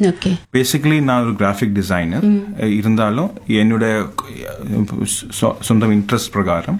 Okay basically நான் ஒரு graphic designer இருந்தாலும் என்னோட சொ- சொந்த இன்ட்ரெஸ்ட் பிரகாரம்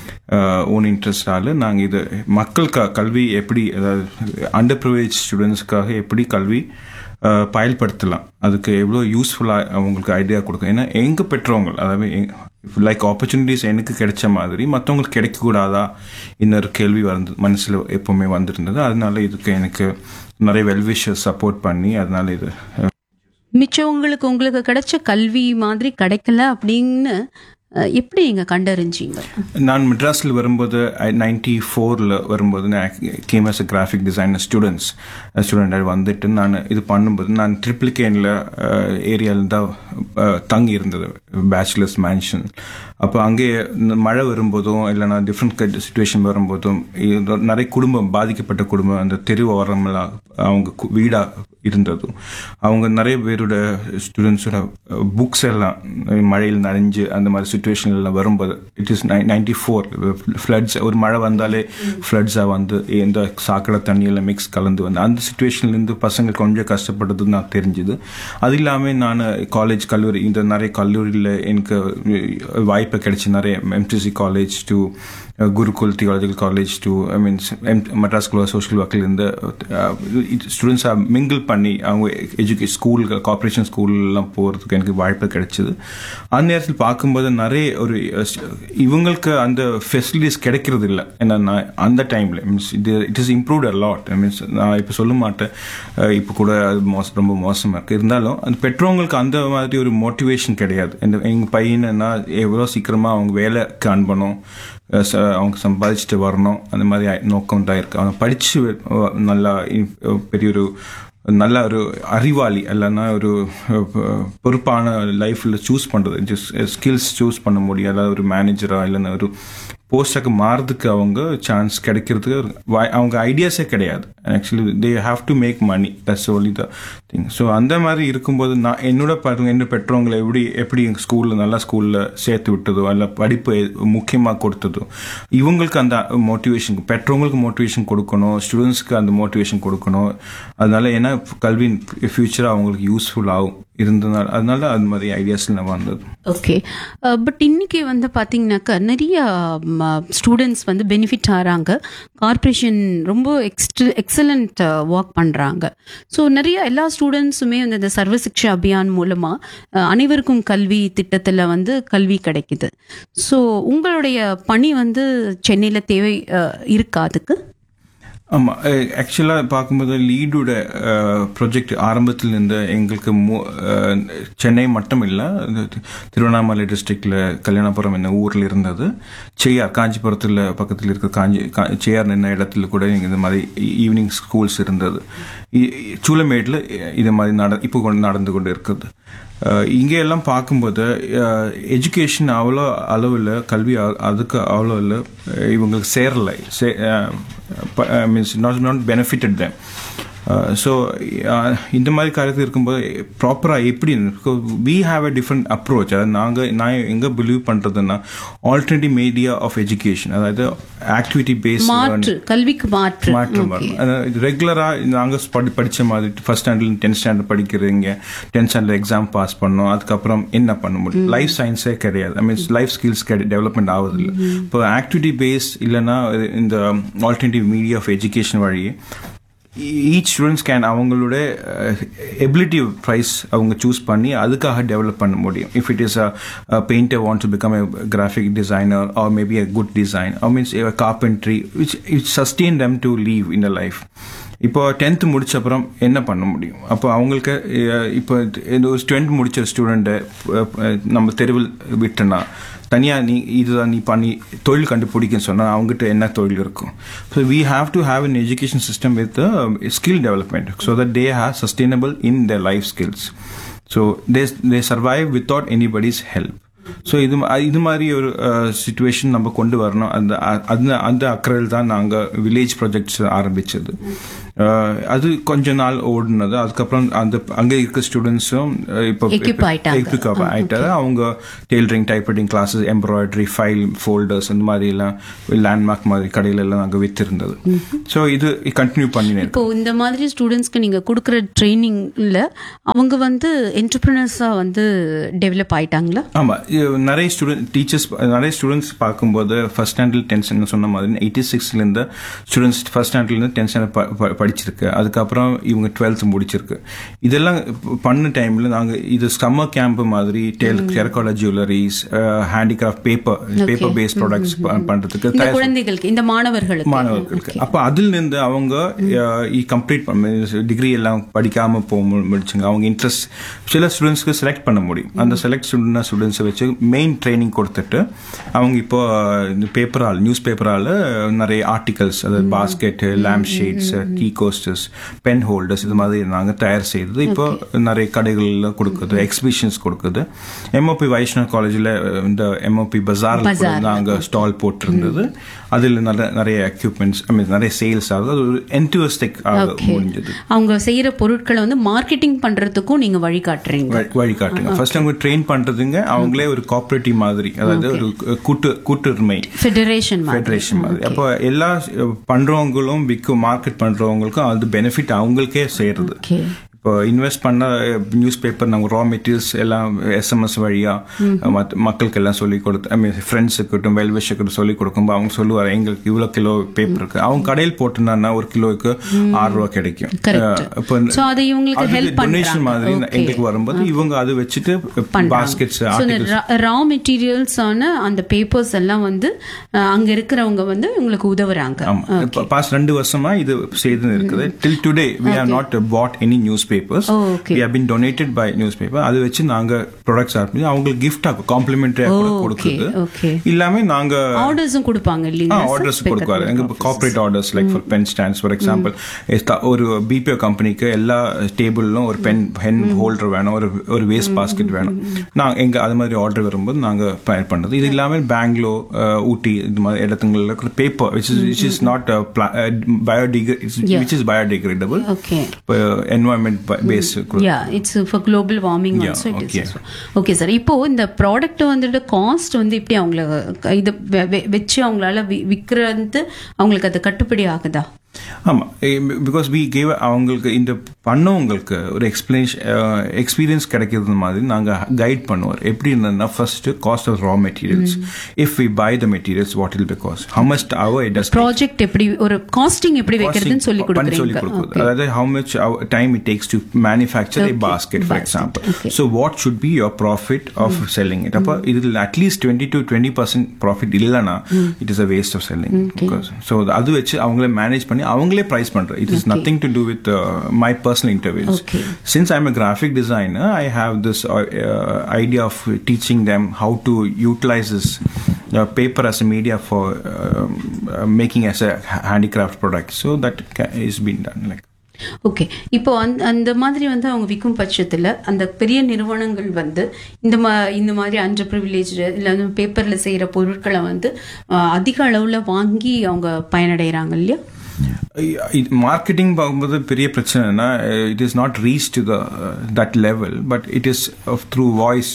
ஓன் இன்ட்ரெஸ்டால நாங்கள் இது மக்கள் க கல்வி எப்படி அதாவது அண்டர் ப்ரிவிலேஜ் ஸ்டூடெண்ட்ஸ்க்காக எப்படி கல்வி அஹ், பயன்படுத்தலாம் அதுக்கு எவ்வளோ யூஸ்ஃபுல்லாக அவங்களுக்கு ஐடியா கொடுக்கும் ஏன்னா எங்கள் பெற்றவங்க அதாவது லைக் ஆப்பர்ச்சுனிட்டிஸ் எனக்கு கிடைச்ச மாதிரி மற்றவங்களுக்கு கிடைக்கக்கூடாதா இன்னொரு கேள்வி வந்து மனசில் எப்பவுமே வந்திருந்தது அதனால இதுக்கு எனக்கு நிறைய வெல்விஷர் சப்போர்ட் பண்ணி அதனால இது மிச்சவங்களுக்கு உங்களுக்கு கிடைச்ச கல்வி மாதிரி கிடைக்கல அப்படின்னு அஹ், எப்படி நீங்க கண்டறிஞ்சீங்க நான் மெட்ராஸில் வரும்போது நைன்டி ஃபோரில் வரும்போது நான் came as graphic designer students student வந்துட்டு நான் இது பண்ணும்போது நான் ட்ரிப்ளிகேனில் ஏரியாவில் தான் அஹ், தங்கி இருந்தது பேச்சுலர்ஸ் மேன்ஷன் அப்போ அங்கே இந்த மழை வரும்போதும் இல்லைனா டிஃப்ரெண்ட் சுச்சுவேஷன் வரும்போதும் இது நிறைய குடும்பம் பாதிக்கப்பட்ட குடும்பம் அந்த தெரு ஓரமெல்லாம் அவங்க கு- வீடா இருந்ததும் அவங்க நிறைய பேரோட ஸ்டூடெண்ட்ஸோட புக்ஸ் எல்லாம் மழையில் நனைஞ்சு அந்த மாதிரி சுச்சுவேஷன்லாம் வரும்போது it is ninety four floods ஒரு மழை வந்தாலே ஃப்ளட்ஸாக வந்து எந்த சாக்கடை தண்ணியெல்லாம் மிக்ஸ் கலந்து வந்து அந்த சுச்சுவேஷன்லேருந்து பசங்க கொஞ்சம் கஷ்டப்பட்டது நான் தெரிஞ்சுது அது இல்லாமல் நான் காலேஜ் கல்லூரி இந்த நிறைய கல்லூரியில் எனக்கு வாய்ப்பு கிடைச்சி நிறைய M T C college to Gurukul theological college to I means Madras school social ஒர்க்லேருந்து ஸ்டூடெண்ட்ஸாக மிங்கிள் பண்ணி அவங்க எஜுகேஷன் ஸ்கூல் கார்பரேஷன் ஸ்கூல்லாம் போகிறதுக்கு எனக்கு வாய்ப்பு கிடைச்சிது அந்த நேரத்தில் பார்க்கும்போது நிறைய ஒரு அஹ், இவங்களுக்கு அந்த ஃபெசிலிட்டிஸ் கிடைக்கிறது இல்லை ஏன்னா நான் அந்த டைமில் மீன்ஸ் இது it is improved a lot means நான் இப்போ சொல்ல மாட்டேன் அஹ், இப்போ கூட அது மோசம் ரொம்ப மோசமாக இருக்குது இருந்தாலும் அந்த பெற்றவங்களுக்கு அந்த மாதிரி ஒரு மோட்டிவேஷன் கிடையாது இந்த எங்கள் பையனா எவ்வளோ சீக்கிரமாக அவங்க வேலைக்கு அனுப்பணும் அஹ் ச- அவங்க சம்பாதிச்சுட்டு வரணும் அந்த மாதிரி ஆ- நோக்கம் தான் இருக்கு அவங்க படிச்சு அஹ், நல்லா இ- பெரிய ஒரு நல்ல ஒரு அறிவாளி இல்லைன்னா ஒரு அஹ், பொ- பொறுப்பான லைஃப்பில் சூஸ் பண்ணுறது ஸ்கில்ஸ் சூஸ் பண்ண முடியும் அதாவது ஒரு மேனேஜரா இல்லைன்னா ஒரு போஸ்டாக்கு மாறதுக்கு அவங்க சான்ஸ் கிடைக்கிறதுக்கு ஒரு வாய்- அவங்க ஐடியாஸே கிடையாது actually they have to make money that's only the thing so அந்த மாதிரி இருக்கும்போது நான் என்னோட பாருங்க என்னோட பெற்றவங்களை எப்படி எப்படி எங்கள் ஸ்கூலில் நல்ல ஸ்கூலில் சேர்த்து விட்டதோ அல்ல படிப்பு முக்கியமாக கொடுத்ததோ இவங்களுக்கு அந்த மோட்டிவேஷன் பெற்றவங்களுக்கு மோட்டிவேஷன் கொடுக்கணும் ஸ்டூடெண்ட்ஸ்க்கு அந்த மோட்டிவேஷன் கொடுக்கணும் அதனால ஏன்னா கல்வி ஃபியூச்சர் அவங்களுக்கு யூஸ்ஃபுல் ஆகும் இருந்ததுனால அதனால அது மாதிரி ஐடியாஸில் நான் வந்தது ஓகே பட் இன்னைக்கு வந்து பார்த்தீங்கன்னாக்கா நிறைய ஸ்டூடெண்ட்ஸ் வந்து பெனிஃபிட் ஆகிறாங்க கார்ப்பரேஷன் ரொம்ப எக்ஸ்ட் எக்ஸலண்ட் ஒர்க் பண்ணுறாங்க ஸோ நிறைய எல்லா ஸ்டூடெண்ட்ஸுமே வந்து இந்த சர்வ சிக்ஷா அபியான் மூலமாக அனைவருக்கும் கல்வி திட்டத்தில் வந்து கல்வி கிடைக்குது ஸோ உங்களுடைய பணி வந்து சென்னையில் தேவை அஹ், இருக்கா அதுக்கு ஆமாம் ஆக்சுவலாக பார்க்கும்போது லீடோட ப்ரொஜெக்ட் ஆரம்பத்தில் இருந்த எங்களுக்கு மு- அஹ், சென்னை மட்டும் இல்லை திருவண்ணாமலை டிஸ்ட்ரிக்டில் கல்யாணபுரம் என்ன ஊரில் இருந்தது செய்யார் காஞ்சிபுரத்தில் பக்கத்தில் இருக்க காஞ்சி கா- செய்யார் என்ன இடத்துல கூட இந்த மாதிரி ஈவினிங் ஸ்கூல்ஸ் இருந்தது இ- இ- சூளமேட்டில் இது மாதிரி நட இப்போ கொண்டு நடந்து கொண்டு இருக்குது அஹ், இங்கே எல்லாம் பார்க்கும்போது எஜுகேஷன் அவ்வளோ அளவில் கல்வி அ- அதுக்கு அவ்வளோ இல்லை இவங்களுக்கு சேரலை say means not not benefited them so இந்த மாதிரி காரியத்தில் இருக்கும்போது ப்ராப்பராக எப்படி we have a different approach அதாவது நாங்கள் நான் எங்கே பிலீவ் பண்ணுறதுன்னா ஆல்டர்னேட்டிவ் மீடியா ஆஃப் எஜுகேஷன் அதாவது ஆக்டிவிட்டி பேஸ்ட் மாற்று கல்விக்கு மாற்று மாற்றம் வரும் அதாவது ரெகுலராக நாங்கள் படி படித்த மாதிரி ஃபர்ஸ்ட் ஸ்டாண்டர்ட் டென்த் ஸ்டாண்டர்ட் படிக்கிறீங்க டென்த் ஸ்டாண்டர்ட் எக்ஸாம் பாஸ் பண்ணோம் அதுக்கப்புறம் என்ன பண்ண முடியும் லைஃப் சயின்ஸே கிடையாது I means life skills development ஆகுதில்ல இப்போ ஆக்டிவிட்டி பேஸ் இல்லைன்னா இந்த ஆல்டர்னேட்டிவ் மீடியா ஆஃப் எஜுகேஷன் வழி ஈச் ஸ்டூடெண்ட்ஸ் கேன் அவங்களோட எபிலிட்டி ப்ரைஸ் அவங்க சூஸ் பண்ணி அதுக்காக டெவலப் பண்ண முடியும் if it is a painter want to become a graphic designer or maybe a good design or means carpentry which it sustain them to live in a life இப்போ tenth முடிச்ச அப்புறம் என்ன பண்ண முடியும் அப்போ அவங்களுக்கு அஹ், இப்போ இந்த ஒரு டுவெல்த் முடிச்ச ஸ்டூடெண்ட்டை நம்ம தெருவில் விட்டோன்னா தனியாக நீ இதுதான் நீ பண்ணி தொழில் கண்டுபிடிக்கன்னு சொன்னால் அவங்ககிட்ட என்ன தொழில் இருக்கும் so we have to have an education system with skill development so that they have sustainable in the life skills so they they survive without anybody's help so இது மா- இது மாதிரி ஒரு சுச்சுவேஷன் நம்ம கொண்டு வரணும் அந்த அ- அந்த அந்த அக்கறையில் தான் நாங்கள் வில்லேஜ் ப்ராஜெக்ட்ஸ் ஆரம்பிச்சது அது கொஞ்ச நாள் ஓடுனது அதுக்கப்புறம் அந்த அங்கே இருக்க ஸ்டூடெண்ட்ஸும் இப்போ Equip ஆயிட்டாங்க. equip ஆயிட்டாரு அவங்க tailoring typewriting classes embroidery file folders இந்த மாதிரி எல்லாம் லேண்ட்மார்க் மாதிரி கடையில எல்லாம் அங்கே வித்திருந்தது ஸோ இது கண்டினியூ பண்ணினேன் இப்போ இந்த மாதிரி ஸ்டூடெண்ட்ஸ்க்கு நீங்க கொடுக்குற ட்ரைனிங்ல அவங்க வந்து என்டர்பிரினர்ஸா வந்து டெவலப் ஆயிட்டாங்களா ஆமா இது நிறைய ஸ்டூடெண்ட் டீச்சர்ஸ் நிறைய ஸ்டூடெண்ட்ஸ் பார்க்கும்போது ஃபர்ஸ்ட் ஸ்டாண்டர்ட் டென்த் சொன்ன மாதிரி எயிட்டி சிக்ஸ்லேருந்து ஸ்டூடெண்ட்ஸ் ஃபர்ஸ்ட் ஸ்டாண்டர்ட்லேருந்து டென்த் ஸ்டாண்டர்ட் படிச்சிருக்கு அதுக்கப்புறம் இவங்க டுவெல்த் முடிச்சிருக்கு இதெல்லாம் பண்ண டைம்ல நாங்க இது சம்மர் கேம்ப் மாதிரி டெல் terracotta jewelleries handicraft paper paper based products பண்றதுக்கு இந்த தயார் குழந்தைகளுக்கு இந்த மாணவர்களுக்கு மாணவர்களுக்கு அப்ப அதில் இருந்து அவங்க கம்ப்ளீட் டிகிரி எல்லாம் படிக்காம போக மு- முடிச்சுங்க அவங்க இன்ட்ரெஸ்ட் சில ஸ்டூடெண்ட்ஸ்க்கு செலக்ட் பண்ண முடியும் அந்த செலக்ட் ஸ்டூடெண்ட் ஸ்டூடெண்ட்ஸை வச்சு மெயின் ட்ரைனிங் கொடுத்துட்டு அவங்க இப்போ இந்த பேப்பரால் நியூஸ் பேப்பரால் நிறைய ஆர்டிகல்ஸ் அதாவது basket lamp sheets tea coasters pen holders இது மாதிரி நாங்கள் தயார் செய்தது இப்போ நிறைய கடைகளில் கொடுக்குது எக்ஸிபிஷன்ஸ் கொடுக்குது எம்ஓபி வைஷ்ணவ் காலேஜில் இந்த எம்ஓபி பஜார் நாங்கள் ஸ்டால் போட்டிருந்தது அதில் நல்ல நிறைய எக்யூப்மெண்ட்ஸ் ஐ மீன் நிறைய சேல்ஸ் ஆகுது அது ஒரு என்டியூஸ்டிக் ஆக Okay. முடிஞ்சது அவங்க செய்யற பொருட்களை வந்து மார்க்கெட்டிங் பண்றதுக்கும் நீங்க வழிகாட்டுறீங்க வழி- வழிகாட்டுங்க ஃபர்ஸ்ட் அவங்க ட்ரெயின் பண்றதுங்க அவங்களே ஒரு கோஆபரேட்டிவ் மாதிரி அதாவது ஒரு கூட்டு கூட்டுரிமை ஃபெடரேஷன் மாதிரி ஃபெடரேஷன் மாதிரி அப்போ எல்லா பண்றவங்களும் விற்கும் மார்க்கெட் பண்றவங்களுக்கும் அது பெனிஃபிட் அவங்களுக்கே சேருது ஓகே இப்போ இன்வெஸ்ட் பண்ண நியூஸ் பேப்பர் நம்ம ரா மெட்டீரியல்ஸ் எல்லாம் எஸ்எம்எஸ் வழியா மத்த- மக்களுக்கு எல்லாம் சொல்லி கொடுத்து ஐ மீன் ஃப்ரெண்ட்ஸுக்கிட்டும் வெல்விஷக்கிட்டும் சொல்லி கொடுக்கும்போது அவங்க சொல்லுவாங்க எங்களுக்கு இவ்வளோ கிலோ பேப்பர் இருக்கு அவங்க கடையில் போட்டுனா ஒரு கிலோவுக்கு ஆறு ரூபா கிடைக்கும் Correct. அஹ் இப்போ So, அது இவங்களுக்கு help டொனேஷன் பண்றாங்க. மாதிரி Okay. எங்களுக்கு வரும்போது இவங்க அதை வச்சுட்டு பாஸ்கெட்ஸ் ஆர்டிகல்ஸ் ரா மெட்டீரியல்ஸ் ஆன அந்த பேப்பர்ஸ் எல்லாம் வந்து அஹ், அங்க இருக்கிறவங்க வந்து உங்களுக்கு உதவுறாங்க ஆமா இப்ப பாஸ்ட் ரெண்டு வருஷமா இது செய்து இருக்குது till today we have not bought any news papers Oh, okay. We have been donated by news paper அதை வச்சு நாங்க ப்ராடக்ட்ஸ் ஆரம்பிச்சு அவங்களுக்கு கிஃப்ட் ஆகும் காம்ப்ளிமெண்டரியா கூட Oh, okay, கொடுக்குது okay. இல்லாம நாங்க ஆர்டர்ஸும் கொடுப்பாங்க இல்லைங்களா ஆர்டர்ஸ் கொடுக்குவாரு எங்க corporate orders like for pen stands for example ஒரு பிபிஓ கம்பெனிக்கு எல்லா டேபிளும் ஒரு பென் பென் ஹோல்டர் வேணும் ஒரு ஒரு வேஸ்ட் பாஸ்கெட் வேணும் நாங்க எங்க அது மாதிரி ஆர்டர் வரும்போது நாங்க ப்ளான் பண்ணது இது இல்லாம பெங்களூர் ஊட்டி இது மாதிரி இடத்துங்களில் paper which is which is not biodegra which is biodegradable okay இப்போ environment base yeah it's for global warming Yeah, also it okay. Is okay sir இப்போ இந்த ப்ராடக்ட் வந்துட்டு காஸ்ட் வந்து இப்படி அவங்கள இது வெ- வெ- வச்சு அவங்களால வி- விக்கிறது அவங்களுக்கு அது கட்டுப்படி ஆகுதா ஆமா பிகாஸ் வி கேவ் அவங்களுக்கு இந்த பண்ணவங்களுக்கு ஒரு எக்ஸ்பிளேஷன் எக்ஸ்பீரியன்ஸ் கிடைக்கிறது மாதிரி நாங்க கைட் பண்ணுவோம் எப்படி இருந்ததுன்னா first cost of raw materials if we buy the materials what இல் because how much our industry project எப்படி ஒரு காஸ்டிங் எப்படி வைக்கிறதுன்னு சொல்லி பண்ணி சொல்லி கொடுக்குறீங்க கொடுக்குது அதாவது how much our time it takes to manufacture a basket for example so what should be your profit of selling it அப்ப இதில் at least twenty to twenty percent profit இல்லைன்னா it is a waste of selling so அது வச்சு அவங்களே manage பண்ணி அவங்களே price பண்றது it is nothing to do with my personal interviews Okay. since I'm a graphic designer, I have this uh, uh, idea of teaching them how to utilize this uh, paper as a media for um, uh, making as a handicraft product. So that ca- is being done. Like okay இப்போ அந்த அந்த மாதிரி வந்து அவங்க விற்கும் பட்சத்தில் அந்த பெரிய நிறுவனங்கள் வந்து இந்த மா இந்த மாதிரி அண்டர் ப்ரிவிலேஜ் இல்லை வந்து பேப்பரில் செய்கிற பொருட்களை வந்து அஹ், அதிக அளவில் வாங்கி அவங்க பயனடைகிறாங்க இல்லையா மார்க்கெட்டிங் பார்க்கும்போது பெரிய பிரச்சனைனா it is not reach to the that level but it is through voice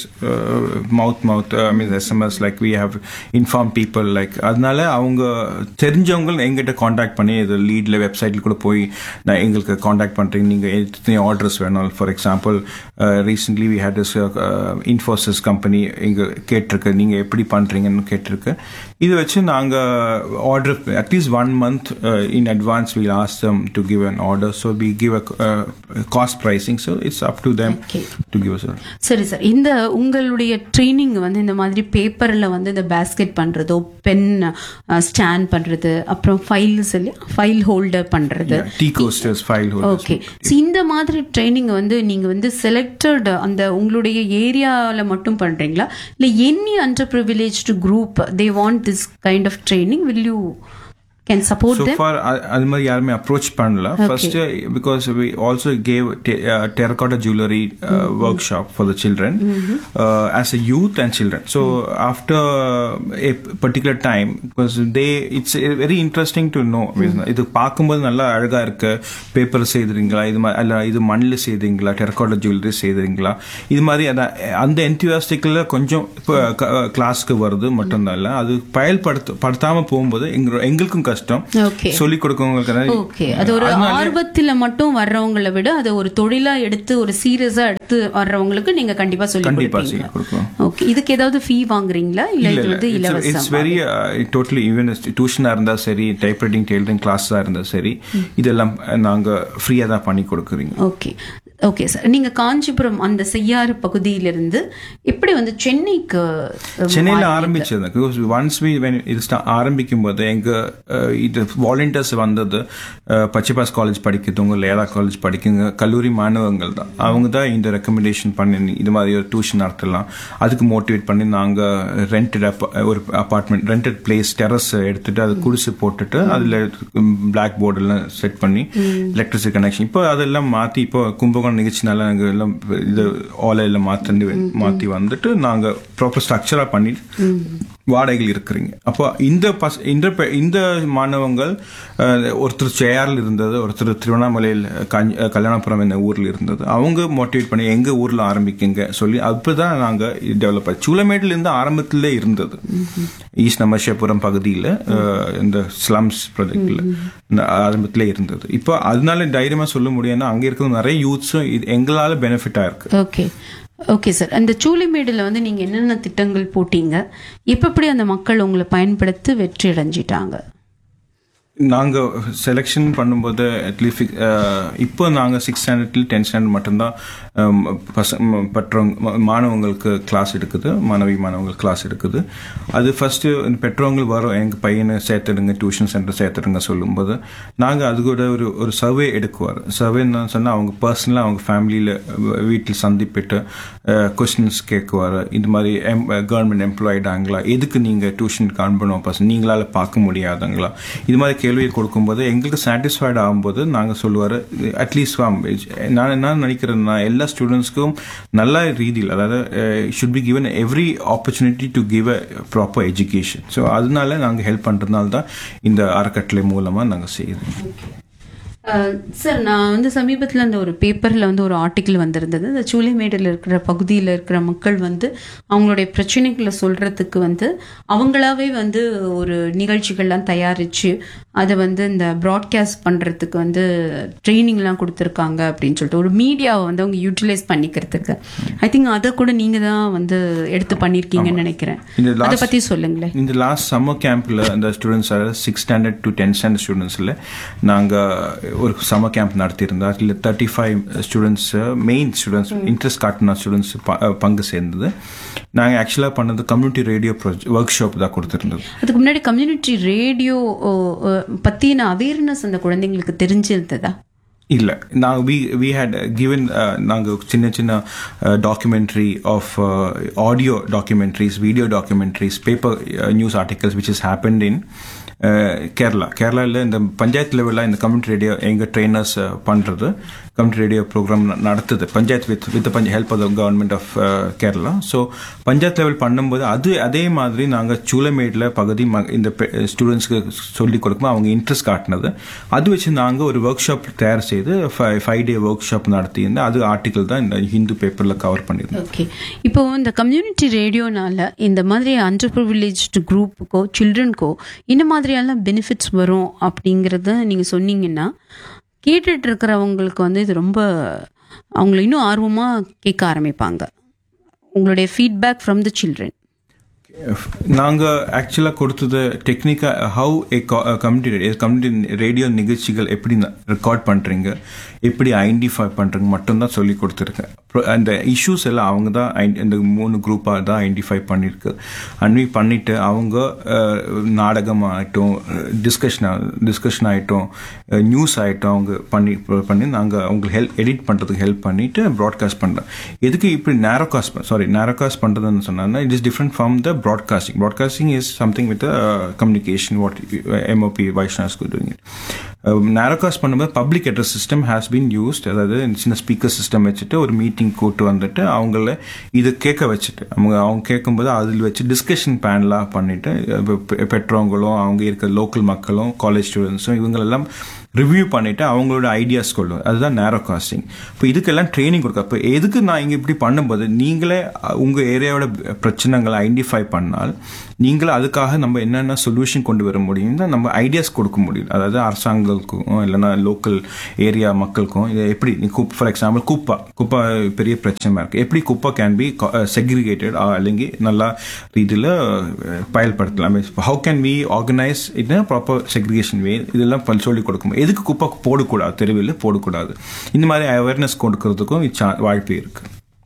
mouth mouth I mean SMS like we have inform people like அதனால அவங்க தெரிஞ்சவங்க எங்கிட்ட காண்டாக்ட் பண்ணி இது லீட்ல வெப்சைட்ல கூட போய் நான் எங்களுக்கு காண்டாக்ட் பண்றீங்க நீங்க எத்தனை ஆர்டர்ஸ் வேணும் for example recently we had Infosys company இங்க கேட்டிருக்கு நீங்க எப்படி பண்றீங்கன்னு கேட்டிருக்கு இது வச்சு நாங்க order at least one month in advance we'll ask them to give an order so we give a uh, cost pricing so it's up to them Okay. to give us a சரி சார் இந்த உங்களுடைய training வந்து இந்த மாதிரி பேப்பரில் வந்து இந்த basket பண்ணுறதோ பென் ஸ்டாண்ட் பண்ணுறது அப்புறம் ஃபைல்ஸ் இல்லையா ஃபைல் ஹோல்டர் பண்ணுறது yeah, tea coasters file holders okay இந்த மாதிரி ட்ரைனிங் வந்து நீங்க வந்து செலக்டட் அந்த உங்களுடைய ஏரியால மட்டும் பண்றீங்களா இல்ல any under privileged group they want this kind of training will you can support so far அ- அது மாதிரி யாருமே அப்ரோச் பண்ணல first because we also gave terracotta jewellery work shop for the children as a youth and children so after a particular time because they it's very interesting to know இது பார்க்கும்போது நல்லா அழகா இருக்கு பேப்பர் செய்துறீங்களா இது மாதிரி அல்ல இது மண்ணில் செய்தீங்களா டெரகாட்டா ஜுவல்லரி செய்துறீங்களா இது மாதிரி அந்த- அந்த என்தியாஸ்டிக்கில் கொஞ்சம் இப்போ கிளாஸ்க்கு வருது மட்டும்தான் இல்லை அது பயல்படுத்த படுத்தாம போகும்போது எங்க- எங்களுக்கும் கஷ்டம் ஓகே சொல்லிக் கொடுக்கவங்களுக்கு ஓகே அது ஒரு ஆர்வத்துல மட்டும் வர்றவங்களை விட அதை ஒரு தொழிலா எடுத்து ஒரு சீரியஸா எடுத்து வர்றவங்களுக்கு நீங்க கண்டிப்பா சொல்லி கண்டிப்பா கொடுப்பீங்க சொல்லி கொடுக்கணும் ஓகே இதுக்கு ஏதாவது ஃபீ வாங்குறீங்களா இல்ல இது வந்து இட்ஸ் இலவசம் வெரி டோட்டலி ஈவன் டியூஷனா இருந்தா சரி டைப் ரைட்டிங் டெய்லரிங் கிளாஸா இருந்தா சரி இதெல்லாம் நாங்க ஃப்ரீயா தான் பண்ணி கொடுக்குறீங்க ஓகே ஓகே சார் நீங்க காஞ்சிபுரம் அந்த செய்யாறு பகுதியிலிருந்து எப்படி வந்து சென்னைக்கு அஹ், சென்னையில் ஆரம்பிச்சது பிகாஸ் ஒன்ஸ் வி வென் இது start ஆரம்பிக்கும் போது எங்க அஹ், இது வாலண்டியர்ஸ் வந்தது அஹ், பச்சைபாஸ் காலேஜ் படிக்கிறவங்க லேலா காலேஜ் படிக்குங்க கல்லூரி மாணவர்கள் தான் அவங்க தான் இந்த ரெக்கமெண்டேஷன் பண்ணி நீ இது மாதிரி ஒரு டியூஷன் நடத்தலாம் அதுக்கு மோட்டிவேட் பண்ணி நாங்க ரெண்டட் ஒரு அபார்ட்மெண்ட் ரெண்டட் பிளேஸ் டெரஸ் எடுத்துட்டு அது குடிசை போட்டுட்டு அதுல பிளாக் போர்டு எல்லாம் செட் பண்ணி எலக்ட்ரிசிட்டி கனெக்ஷன் இப்போ அதெல்லாம் மாத்தி இப்போ கும்பகோணம் நிகழ்ச்சினால நாங்க எல்லாம் இது ஓலை எல்லாம் மாத்தி மாத்தி வந்துட்டு நாங்க ப்ராப்பர் ஸ்ட்ரக்சரா பண்ணி வாடகைகள் இருக்கிறீங்க அப்போ இந்த பஸ் இந்த பெ- இந்த மாணவங்கள் அஹ், ஒருத்தர் சேயாரில் இருந்தது ஒருத்தர் திருவண்ணாமலையில் காஞ்சி- அஹ், கல்யாணபுரம் என்ற ஊர்ல இருந்தது அவங்க மோட்டிவேட் பண்ணி எங்க ஊர்ல ஆரம்பிக்குங்க சொல்லி அப்பதான் நாங்க டெவலப் ஆச்சு சூளமேட்டில் இருந்து ஆரம்பத்திலே இருந்தது ஈஸ்ட் நமஷபுரம் பகுதியில் இந்த ஸ்லம்ஸ் ப்ராஜெக்ட்ல ஆரம்பத்திலே இருந்தது இப்போ அதனால தைரியமா சொல்ல முடியும்னா அங்க இருக்கிற நிறைய யூத்ஸும் எங்களால பெனிஃபிட்டா இருக்கு ஓகே ஓகே சார் அந்த சூளைமேடுல வந்து நீங்க என்னென்ன திட்டங்கள் போட்டீங்க இப்ப எப்படி அந்த மக்கள் உங்களை பயன்படுத்தி வெற்றி அடைஞ்சிட்டாங்க நாங்க செலெக்ஷன் பண்ணும்போது அட்லீஸ்ட் இப்போ நாங்க சிக்ஸ் ஸ்டாண்டர்ட்ல டென்த் ஸ்டாண்டர்ட் மட்டும்தான் ஹம், பச- ம- பெற்றவங்க ம- மாணவங்களுக்கு கிளாஸ் எடுக்குது மாணவி மாணவங்களுக்கு கிளாஸ் எடுக்குது அது ஃபர்ஸ்ட் பெற்றவங்க வரும் எங்க பையனை சேர்த்துடுங்க டியூஷன் சென்டர் சேர்த்துடுங்க சொல்லும்போது நாங்க அது கூட ஒரு ஒரு சர்வே எடுக்குவார் சர்வேன்னு சொன்னா அவங்க பர்சனலாக அவங்க ஃபேமிலியில வீட்டில் சந்திப்பிட்டு கொஸ்டின்ஸ் கேட்குவார் இந்த மாதிரி கவர்மெண்ட் எம்ப்ளாய்டாங்களா எதுக்கு நீங்க டியூஷனுக்கு அனுப்பணும் பசங்க நீங்களால பார்க்க முடியாதுங்களா இது மாதிரி கேள்வியை கொடுக்கும்போது எங்களுக்கு சாட்டிஸ்ஃபைட் ஆகும்போது நாங்க சொல்லுவார் அட்லீஸ்ட் நான் என்ன நினைக்கிறேன்னா எல்லா ஸ்டூடெண்ட்ஸ்க்கும் நல்ல ரீதியில் அதாவது should be given every opportunity to give a proper education so அதனால நாங்கள் ஹெல்ப் பண்ணுறதுனால தான் இந்த அறக்கட்டளை மூலமாக நாங்கள் செய்யுறோம் சார் நான் வந்து சமீபத்தில் அந்த ஒரு பேப்பரில் வந்து ஒரு ஆர்டிக்கிள் வந்திருந்தது இந்த சூளைமேடில் இருக்கிற பகுதியில் இருக்கிற மக்கள் வந்து அவங்களுடைய பிரச்சனைகளை சொல்கிறதுக்கு வந்து அவங்களாவே வந்து ஒரு நிகழ்ச்சிகள்லாம் தயாரித்து அதை வந்து இந்த ப்ராட்காஸ்ட் பண்ணுறதுக்கு வந்து ட்ரைனிங்லாம் கொடுத்துருக்காங்க அப்படின்னு சொல்லிட்டு ஒரு மீடியாவை வந்து அவங்க யூட்டிலைஸ் பண்ணிக்கிறதுக்கு ஐ திங்க் அதை கூட நீங்கள் தான் வந்து எடுத்து பண்ணியிருக்கீங்கன்னு நினைக்கிறேன் இந்த அதை last- பற்றி சொல்லுங்களேன் இந்த லாஸ்ட் சம்மர் கேம்ப்ல அந்த ஸ்டூடெண்ட்ஸ் அதாவது six standard to tenth standard ஸ்டூடெண்ட்ஸ்ல நாங்க ஒரு சம்மர் கேம்ப் நடத்தியிருந்தோம் அதில் thirty five students main students interest காட்டின ஸ்டூடெண்ட்ஸ் பங்கு சேர்ந்தது நாங்க ஆக்சுவலா பண்ணது கம்யூனிட்டி ரேடியோ ஒர்க் ஷாப் தான் கொடுத்திருந்தது அதுக்கு முன்னாடி கம்யூனிட்டி ரேடியோ பற்றின அவேர்னஸ் அந்த குழந்தைங்களுக்கு தெரிஞ்சிருந்ததா இல்ல நாங்க வி வி ஹேட் கிவன் நாங்க சின்ன சின்ன documentary of audio documentaries video documentaries paper news articles which is happen in Kerala கேரளாவில் இந்த பஞ்சாயத்து லெவலில் இந்த கம்யூனிட்டி ரேடியோ எங்கள் ட்ரெயினர்ஸ் பண்ணுறது கம்யூனிட்டி ரேடியோ ப்ரோக்ராம் நடத்துது பஞ்சாயத்து வித் வித் பஞ்ச help of the government of Kerala so panchayat level பண்ணும்போது அது அதே மாதிரி நாங்கள் சூளமேடில் பகுதி ம- இந்த ஸ்டூடெண்ட்ஸ்க்கு சொல்லி கொடுக்கும்போது அவங்க இன்ட்ரெஸ்ட் காட்டினது அது வச்சு நாங்கள் ஒரு ஒர்க் ஷாப் தயார் செய்து ஃபைவ் டே ஒர்க் ஷாப் நடத்தியிருந்தேன் அது ஆர்டிக்கல் தான் இந்த ஹிந்து பேப்பரில் கவர் பண்ணியிருந்தோம் ஓகே இப்போ இந்த கம்யூனிட்டி ரேடியோனால இந்த மாதிரி அண்டர் ப்ரிவிலேஜ்டு குரூப்புக்கோ சில்ட்ரனுக்கோ இந்த மாதிரியெல்லாம் பெனிஃபிட்ஸ் வரும் அப்படிங்கிறத நீங்கள் சொன்னீங்கன்னா கேட்டுட்டு இருக்கிறவங்களுக்கு வந்து இது ரொம்ப அவங்கள இன்னும் ஆர்வமாக கேட்க ஆரம்பிப்பாங்க உங்களுடைய ஃபீட்பேக் ஃப்ரம் த சில்ட்ரன் நாங்க ஆக்சுவலா கொடுத்தது டெக்னிக்கா how a community community radio நிகழ்ச்சிகள் எப்படி ரெக்கார்ட் பண்றீங்க எப்படி ஐடென்டிஃபை பண்ணுறது மட்டும்தான் சொல்லி கொடுத்துருக்கேன் அப்புறம் அந்த இஷ்யூஸ் எல்லாம் அவங்க தான் ஐ- இந்த மூணு குரூப்பாக தான் ஐடென்டிஃபை பண்ணியிருக்கு அன்வி பண்ணிட்டு அவங்க அஹ், நாடகம் ஆகட்டும் டிஸ்கஷன் டிஸ்கஷன் ஆகட்டும் நியூஸ் ஆகட்டும் அவங்க பண்ணி பண்ணி நாங்கள் அவங்களுக்கு ஹெல்ப் எடிட் பண்ணுறதுக்கு ஹெல்ப் பண்ணிட்டு ப்ராட்காஸ்ட் பண்ணுறோம் எதுக்கு இப்படி நேரோகாஸ்ட் சாரி நேரோகாஸ்ட் பண்ணுறதுன்னு சொன்னாங்கன்னா it is different from the broadcasting broadcasting is something with communication what M O P Vaishnav's doing it narrowcast பண்ணும்போது public address system has been used அதாவது சின்ன ஸ்பீக்கர் சிஸ்டம் வச்சுட்டு ஒரு மீட்டிங் கூட்டு வந்துட்டு அவங்கள இது கேட்க வச்சுட்டு அவங்க அவங்க கேட்கும்போது அதில் வச்சு டிஸ்கஷன் பேனலாக பண்ணிட்டு அஹ் பெ- பெற்றவங்களும் அவங்க இருக்க லோக்கல் மக்களும் காலேஜ் ஸ்டூடெண்ட்ஸும் இவங்களெல்லாம் ரிவ்யூ பண்ணிட்டு அவங்களோட ஐடியாஸ் கொள்ளும் அதுதான் நேரோ காஸ்டிங் இப்போ இதுக்கெல்லாம் ட்ரைனிங் கொடுக்க இப்போ எதுக்கு நான் இங்கே இப்படி பண்ணும்போது நீங்களே அஹ், உங்க ஏரியாவோட பிரச்சனைகளை ஐடென்டிஃபை பண்ணால் நீங்களே அதுக்காக நம்ம என்னென்ன சொல்யூஷன் கொண்டு வர முடியும்னா நம்ம ஐடியாஸ் கொடுக்க முடியும் அதாவது அரசாங்கங்களுக்கும் இல்லைன்னா லோக்கல் ஏரியா மக்களுக்கும் இதை எப்படி ஃபார் எக்ஸாம்பிள் குப்பா குப்பா பெரிய பிரச்சனை இருக்கு எப்படி குப்பா கேன் பி செக்ரிகேட்டட் അല്ലെങ്കിൽ நல்லா ரீதியில் பயல்படுத்தலாம் how can we organise in proper segregation way இதெல்லாம் பல் சொல்லி கொடுக்கும் எதுக்கு குப்பை போடக்கூடாது தெருவில் போடக்கூடாது இந்த மாதிரி அவேர்னஸ் கொடுக்கறதுக்கும் இச்சா- வாய்ப்பு இருக்கு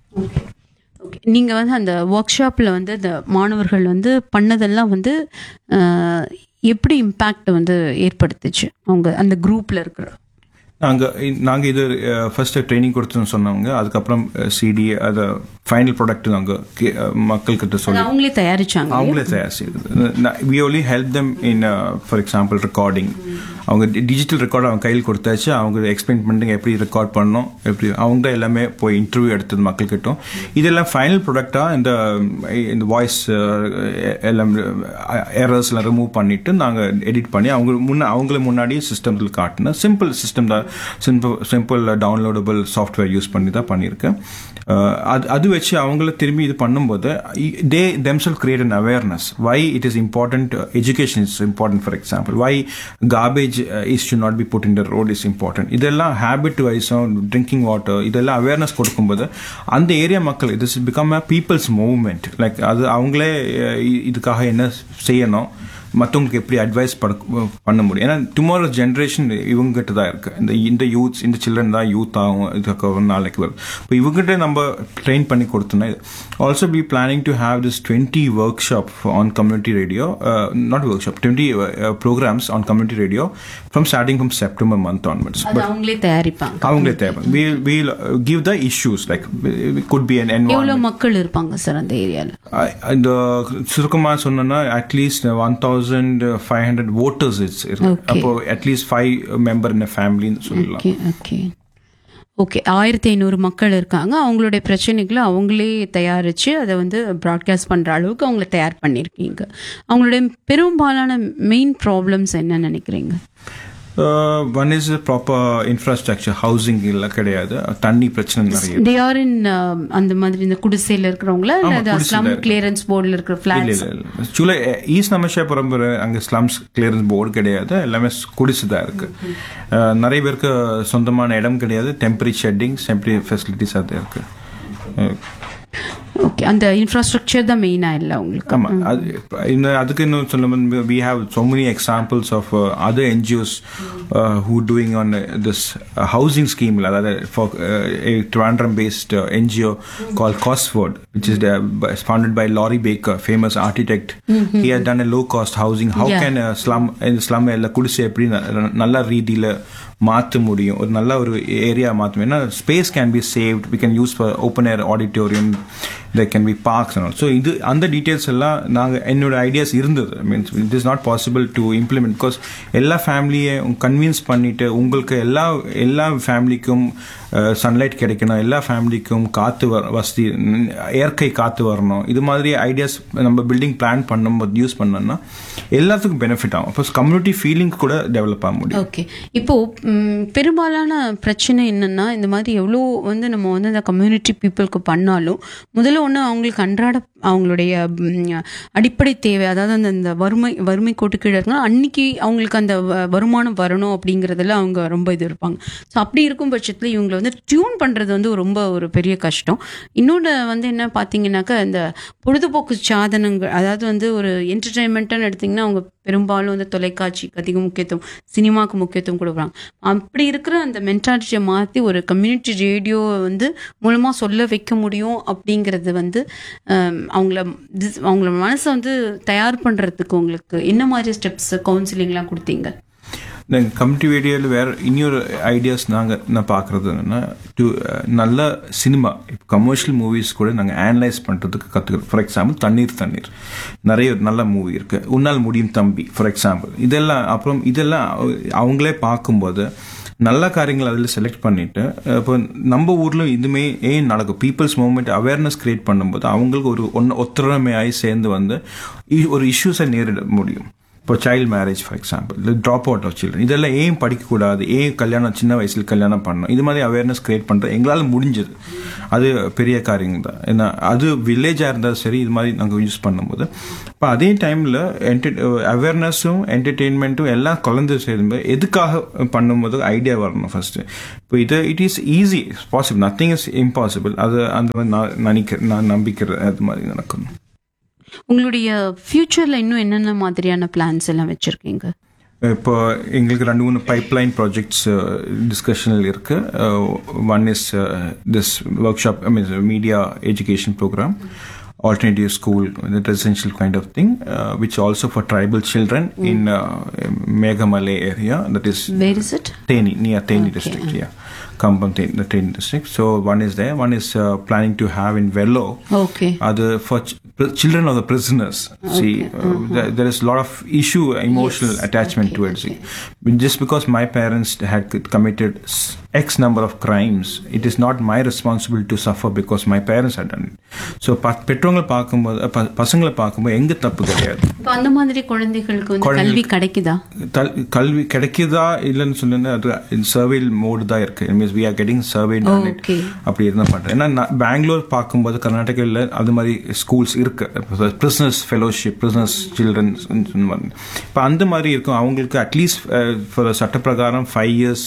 ஓகே நீங்கள் வந்து அந்த ஒர்க் ஷாப்பில் வந்து அந்த மாணவர்கள் வந்து பண்ணதெல்லாம் வந்து அஹ், எப்படி இம்பேக்ட் வந்து ஏற்படுத்துச்சு அவங்க அந்த குரூப்பில் இருக்கிற நாங்கள் நாங்கள் இது ஃபர்ஸ்ட் ட்ரைனிங் கொடுத்துன்னு சொன்னவங்க அதுக்கப்புறம் சிடி அதை ஃபைனல் ப்ராடக்ட் நாங்கள் மக்கள்கிட்ட அது சொல்லி அவங்களே தயாரிச்சாங்க அவங்களே தயார் செய்யுது we only help them in for example recording அவங்க டிஜிட்டல் ரெக்கார்ட் அவங்க கையில் கொடுத்தாச்சு அவங்க எக்ஸ்பிளைன் பண்ணிட்டு எப்படி ரெக்கார்ட் பண்ணணும் எப்படி அவங்க தான் எல்லாமே போய் இன்டர்வியூ எடுத்தது மக்கள்கிட்டும் இதெல்லாம் ஃபைனல் ப்ராடக்டாக இந்த இந்த வாய்ஸ் எல்லாம் எரர்ஸ்லாம் ரிமூவ் பண்ணிட்டு நாங்கள் எடிட் பண்ணி அவங்க முன்ன அவங்கள முன்னாடி சிஸ்டத்தில் காட்டின சிம்பிள் சிஸ்டம் தான் simple simple downloadable software use பண்ணி தான் பண்ணியிருக்கேன் அஹ் அது அது வச்சு அவங்கள திரும்பி இது பண்ணும்போது they themselves create an awareness why it is important uh, education is important for example why garbage uh, is should not be put in the road is important இதெல்லாம் habit வைஸும் ட்ரிங்கிங் வாட்டர் இதெல்லாம் awareness கொடுக்கும்போது அந்த area மக்கள் it is become a peoples movement like அது அவங்களே uh, இ- இதுக்காக என்ன செய்யணும் மற்றவங்களுக்கு எப்படி அட்வைஸ் பண்ண முடியும் ஏன்னா டுமாரோ ஜென்ரேஷன் இவங்ககிட்ட தான் இருக்கு இந்த இந்த யூத்ஸ் இந்த சில்ட்ரன் தான் யூத் ஆகும் இதுக்கு ஒரு நாளைக்கு வரும் இப்போ இவங்ககிட்ட நம்ம ட்ரெயின் பண்ணி கொடுத்தோம்னா also be planning to have this twenty workshop on community radio not workshop twenty programmes on community radio from starting from September month onwards அது அவங்களே தயாரிப்பாங்க அவங்களே தேவை we will give the issues like good be an எவ்வளோ environment மக்கள் இருப்பாங்க sir அந்த ஏரியாவில் இந்த சுருக்கமா சொன்னா at least one thousand five hundred voters it's இருக்கு Okay. அப்போ அட்லீஸ்ட் ஃபைவ் மெம்பர் இன் ஃபேமிலின்னு சொல்லலாம் ஓகே ஓகே ஓகே ஆயிரத்தி ஐநூறு மக்கள் இருக்காங்க அவங்களுடைய பிரச்சனைகளை அவங்களே தயாரித்து அதை வந்து ப்ராட்காஸ்ட் பண்ணுற அளவுக்கு அவங்கள தயார் பண்ணியிருக்கீங்க அவங்களுடைய பெரும்பாலான மெயின் ப்ராப்ளம்ஸ் என்ன நினைக்கிறீங்க one is proper infrastructure housing இல்லை கிடையாது தண்ணி பிரச்சனை நிறைய தே ஆர் இன் அந்த மாதிரி இந்த குடிசையில் இருக்கிறவங்களா இல்லை ஆமா, அது குடிசையில ஸ்லம் இருக்கு. கிளியரன்ஸ் போர்டில் இருக்கிற இல்ல ஃபிளாட்ஸ் இல்ல இல்ல ஆக்சுவலா ஈஸ்ட் நமஷாபுரம் அங்க ஸ்லம்ஸ் கிளியரன்ஸ் போர்டு கிடையாது எல்லாமே குடிசை தான் இருக்கு அஹ், நிறைய பேருக்கு சொந்தமான இடம் கிடையாது டெம்பரரி ஷெட்டிங் டெம்பரரி ஃபெசிலிட்டிஸ் அது இருக்கு அஹ், ஓகே அந்த இன்ஃப்ராஸ்ட்ரக்சர் தான் மெயினாக இல்லை உங்களுக்கு ஆமா அது இன்னும் அதுக்கு இன்னும் சொல்ல we have so many examples of uh, other NGOs uh, who doing on uh, this uh, housing scheme அதாவது for uh, a Trivandrum based uh, NGO called Cosford which is uh, by- founded by Laurie Baker famous architect he has done a low cost housing how Yeah. can a slum இந்த slum எல்லாம் குடிசை எப்படி ந- நல்ல ரீதியில மாற்ற முடியும் ஒரு நல்ல ஒரு ஏரியா மாற்ற ஏன்னா space can be saved we can use for open air auditorium there can be parks so இது அந்த டீட்டெயில்ஸ் எல்லாம் நாங்கள் என்னோட ஐடியாஸ் இருந்தது means it is not possible to implement because எல்லா ஃபேமிலியை கன்வின்ஸ் பண்ணிட்டு உங்களுக்கு எல்லா எல்லா ஃபேமிலிக்கும் சன்லைட் கிடைக்கணும் எல்லா ஃபேமிலிக்கும் காற்று வ வசதி ம், இயற்கை காற்று வரணும் இது மாதிரி ஐடியாஸ் நம்ம பில்டிங் பிளான் பண்ணும்போது யூஸ் பண்ணோம்னா எல்லாத்துக்கும் பெனிஃபிட் ஆகும் அப்போ கம்யூனிட்டி ஃபீலிங் கூட டெவலப் ஆக முடியும் ஓகே இப்போ ம், பெரும்பாலான பிரச்சனை என்னன்னா இந்த மாதிரி எவ்வளோ வந்து நம்ம வந்து அந்த கம்யூனிட்டி பீப்புளுக்கு பண்ணாலும் முதல்ல ஒன்று அவங்களுக்கு அன்றாட அவங்களுடைய ம், அடிப்படை தேவை அதாவது அந்த அந்த வறுமை வறுமை கோட்டு கீழே இருக்குன்னா அன்னைக்கு அவங்களுக்கு அந்த வ- வருமானம் வரணும் அப்படிங்கிறதுல அவங்க ரொம்ப இது இருப்பாங்க ஸோ அப்படி இருக்கும் பட்சத்தில் இவங்களை வந்து டியூன் பண்ணுறது வந்து ரொம்ப ஒரு பெரிய கஷ்டம் இன்னொன்று வந்து என்ன பார்த்தீங்கன்னாக்கா இந்த பொழுதுபோக்கு சாதனங்கள் அதாவது வந்து ஒரு என்டர்டைன்மெண்ட்டுன்னு எடுத்திங்கன்னா அவங்க பெரும்பாலும் வந்து தொலைக்காட்சிக்கு அதிக முக்கியத்துவம் சினிமாவுக்கு முக்கியத்துவம் கொடுக்குறாங்க அப்படி இருக்கிற அந்த மென்டாலிட்டியை மாற்றி ஒரு கம்யூனிட்டி ரேடியோவை வந்து மூலமாக சொல்ல வைக்க முடியும் அப்படிங்கிறது வந்து ஆம், அவங்கள this- அவங்கள மனசை வந்து தயார் பண்ணுறதுக்கு உங்களுக்கு என்ன மாதிரி ஸ்டெப்ஸ் கவுன்சிலிங்லாம் கொடுத்தீங்க நாங்கள் கம்யூனிட்டி ரேடியோவில் வேறு இன்னொரு ஐடியாஸ் நாங்கள் நான் பார்க்குறது என்னென்னா டு நல்ல சினிமா இப்போ கமர்ஷியல் மூவிஸ் கூட நாங்கள் அனலைஸ் பண்ணுறதுக்கு கற்றுக்கிறோம் ஃபார் எக்ஸாம்பிள் தண்ணீர் தண்ணீர் நிறைய நல்ல மூவி இருக்குது உன்னால் முடியும் தம்பி ஃபார் எக்ஸாம்பிள் இதெல்லாம் அப்புறம் இதெல்லாம் அவங்களே பார்க்கும்போது நல்ல காரியங்கள் அதில் செலக்ட் பண்ணிட்டு இப்போ நம்ம ஊரில் இதுமே ஏன் நடக்கும் பீப்புள்ஸ் மூவ்மெண்ட் அவேர்னஸ் கிரியேட் பண்ணும்போது அவங்களுக்கு ஒரு ஒன்று ஒத்துழைமையாகி சேர்ந்து வந்து இ- ஒரு இஷ்யூஸை நேரிட முடியும் இப்போ சைல்டு மேரேஜ் ஃபார் எக்ஸாம்பிள் இல்லை ட்ராப் அவுட் ஆஃப் சில்ட்ரன் இதெல்லாம் ஏன் படிக்கக்கூடாது ஏன் கல்யாணம் சின்ன வயசில் கல்யாணம் பண்ணணும் இது மாதிரி அவேர்னஸ் கிரியேட் பண்ணுறது எங்களால் முடிஞ்சது அது பெரிய காரியங்கள் தான் ஏன்னா அது வில்லேஜாக இருந்தாலும் சரி இது மாதிரி நாங்கள் யூஸ் பண்ணும்போது இப்போ அதே டைமில் என்டர் அவேர்னஸும் என்டர்டெயின்மெண்ட்டும் எல்லாம் கலந்து சேரும்போது எதுக்காக பண்ணும்போது ஐடியா வரணும் ஃபர்ஸ்ட்டு இப்போ இது it is easy possible nothing is impossible அது அந்த மாதிரி நான் நினைக்கிறேன் நான் நம்பிக்கிற அது மாதிரி நடக்கணும் உங்களுடைய ஃப்யூச்சரில் இன்னும் என்னென்ன மாதிரியான பிளான்ஸ் எல்லாம் வச்சுருக்கீங்க இப்போ எங்களுக்கு ரெண்டு மூணு பைப்லைன் ப்ராஜெக்ட்ஸ் டிஸ்கஷனில் இருக்கு one is this workshop I mean media education programme alternative school the residential kind of thing uh, which also for tribal children in uh, Meghamalay area that is where is it Teni, near Teni district, yeah. Kambam, Teni, the Teni district. So one is there. One is uh, planning to have in Velo. Okay Other for ch- pr- children of the prisoners. See, uh, there, there is a lot of issue, emotional attachment towards it. But Just because my parents had c- committed s- X number of crimes, it is not my responsibility to suffer because my parents had done it. So ப- பெற்றவங்களை பார்க்கும்போது ப- பசங்களை பார்க்கும்போது எங்க தப்பு கிடையாது இப்போ அந்த மாதிரி குழந்தைகளுக்கு வந்து கல்வி கிடைக்குதா தல்- கல்வி கிடைக்குதா இல்லைன்னு சொல்லுங்க அது சர்வேல் மோடு தான் இருக்கு means we are getting survey Okay. அப்படி இருந்தா பண்றேன் ஏன்னா நான் பெங்களூர் பார்க்கும்போது கர்நாடகாவில் அது மாதிரி ஸ்கூல்ஸ் இருக்கு பிரிசனஸ் ஃபெலோஷிப் பிரிசனஸ் சில்ட்ரன்ஸ் இப்போ அந்த மாதிரி இருக்கும் அவங்களுக்கு அட்லீஸ்ட் ஃபார் சட்டப்பிரகாரம் ஃபைவ் இயர்ஸ்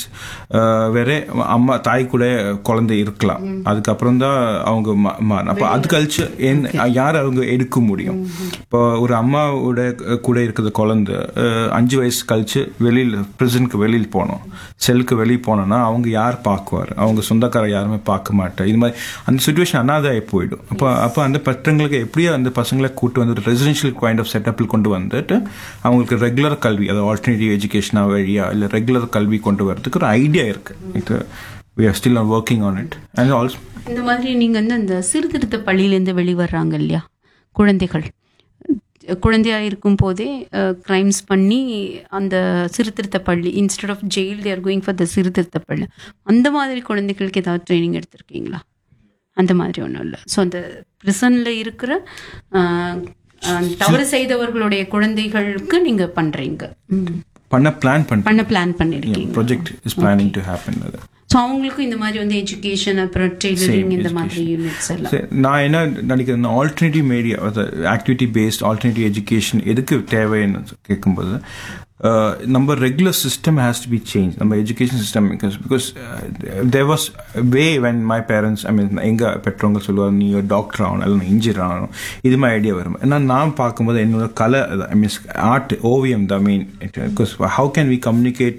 வேற அம்மா தாய் கூட குழந்தை இருக்கலாம் அதுக்கப்புறம் தான் அவங்க மா- மாறணும் அப்போ அது கழிச்சு என்ன யார் அவங்க எடுக்க முடியும் இப்போ ஒரு அம்மாவோட கூட இருக்கிற குழந்தை அஹ், அஞ்சு வயசு கழிச்சு வெளியில் பிரிசனுக்கு வெளியில் போனோம் செல்லுக்கு வெளியே போனோம்னா அவங்க யார் பார்க்குவார் அவங்க சொந்தக்கார யாருமே பார்க்க மாட்டேன் இது மாதிரி அந்த சுச்சுவேஷன் அனாதாயி போயிடும் அப்போ அப்போ அந்த பசங்களுக்கு எப்படியோ அந்த பசங்களை கூட்டு வந்து ரெசிடென்ஷியல் கைண்ட் ஆஃப் செட்டப்பில் கொண்டு வந்துட்டு அவங்களுக்கு ரெகுலர் கல்வி அதாவது ஆல்டர்னேட்டிவ் எஜுகேஷனாக வழியா இல்லை ரெகுலர் கல்வி கொண்டு வரதுக்கு ஒரு ஐடியா இருக்கு இது we are still working on it and also இந்த மாதிரி நீங்க வந்து அந்த சீர்திருத்த பள்ளியிலேருந்து வெளிவர்றாங்க இல்லையா குழந்தைகள் குழந்தையா இருக்கும் போதே கிரைம்ஸ் பண்ணி அந்த சீர்திருத்த பள்ளி instead of jail they're going for the சீர்திருத்த பள்ளி அந்த மாதிரி குழந்தைகளுக்கு ஏதாவது ட்ரைனிங் எடுத்திருக்கீங்களா அந்த மாதிரி ஒன்றும் இல்லை ஸோ அந்த பிரிசனில் இருக்கிற அஹ், அஹ், தவறு செய்தவர்களுடைய குழந்தைகளுக்கு நீங்க பண்றீங்க ம். பண்ண பிளான் பண்ண பண்ண பிளான் பண்ணிருக்கீங்க project is planning to happen அது ஸோ அவங்களுக்கும் இந்த மாதிரி வந்து எஜுகேஷன் அப்புறம் டெய்லரிங் இந்த மாதிரி யூனிட்ஸ் எல்லாம் சரி, நான் என்ன நினைக்கிறேன் alternative media activity based alternative education எதுக்கு தேவைன்னு கேட்கும்போது uh, நம்ம regular system has to be change நம்ம education system because because there was way when my parents I mean எங்கள் பெற்றவங்க சொல்லுவாங்க நீ டாக்டர் ஆகணும் இல்லை இன்ஜினியர் ஆகணும் இது மாதிரி ஐடியா வரும் ஏன்னா நான் பார்க்கும்போது என்னோட கலை ஐ மீன்ஸ் ஆர்ட் ஓவியம் the mean because how can we communicate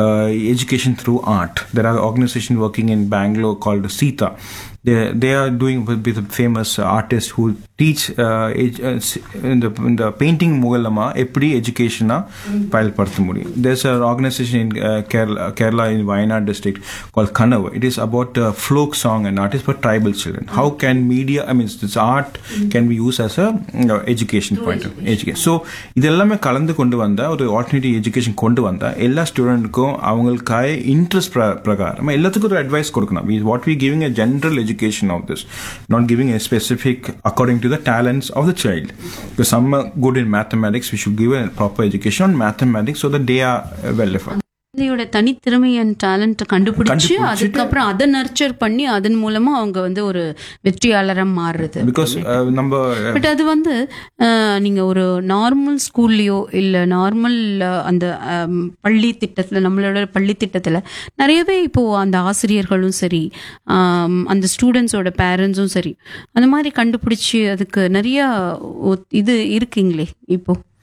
education through art there are organisation working in Bangalore called Sita they, they are doing with, with famous artists who teach uh, ed- uh, s- in the in the painting மூலமா எப்படி எஜுகேஷனா பயன்படுத்த முடியும் there's an organization in uh, Kerala, Kerala in Wayanad district called Kanav it is about uh, folk song and art is for tribal children how can media I mean this art can be used as a you know, education point of education so இது எல்லாமே கலந்து கொண்டு வந்தா ஒரு alternative education கொண்டு வந்தா எல்லா ஸ்டூடெண்ட்டுக்கும் அவங்களுக்காக இன்ட்ரெஸ்ட் பிரகாரம் எல்லாத்துக்கும் ஒரு அட்வைஸ் கொடுக்கணும் what we giving a general education of this not giving a specific according to the talents of the child because some are good in mathematics we should give a proper education on mathematics so that they are uh, well defined குழந்தையோட தனித்திறமை and talent கண்டுபிடிச்சு கண்டுபிடிச்சிட்டு- அதுக்கப்புறம் அதை nurture பண்ணி அதன் மூலமா அவங்க வந்து ஒரு வெற்றியாளரா மாறுறது because uh, நம்ம பட் அது வந்து அஹ், நீங்க ஒரு நார்மல் ஸ்கூல்லையோ இல்ல நார்மல் அந்த அம், பள்ளி திட்டத்துல நம்மளோட பள்ளி திட்டத்துல நிறையவே இப்போ அந்த ஆசிரியர்களும் சரி ஆம், அந்த ஸ்டூடெண்ட்ஸோட பேரண்ட்ஸும் சரி அந்த மாதிரி கண்டுபிடிச்சு அதுக்கு நிறைய ஒ- இது இருக்குங்களே இப்போ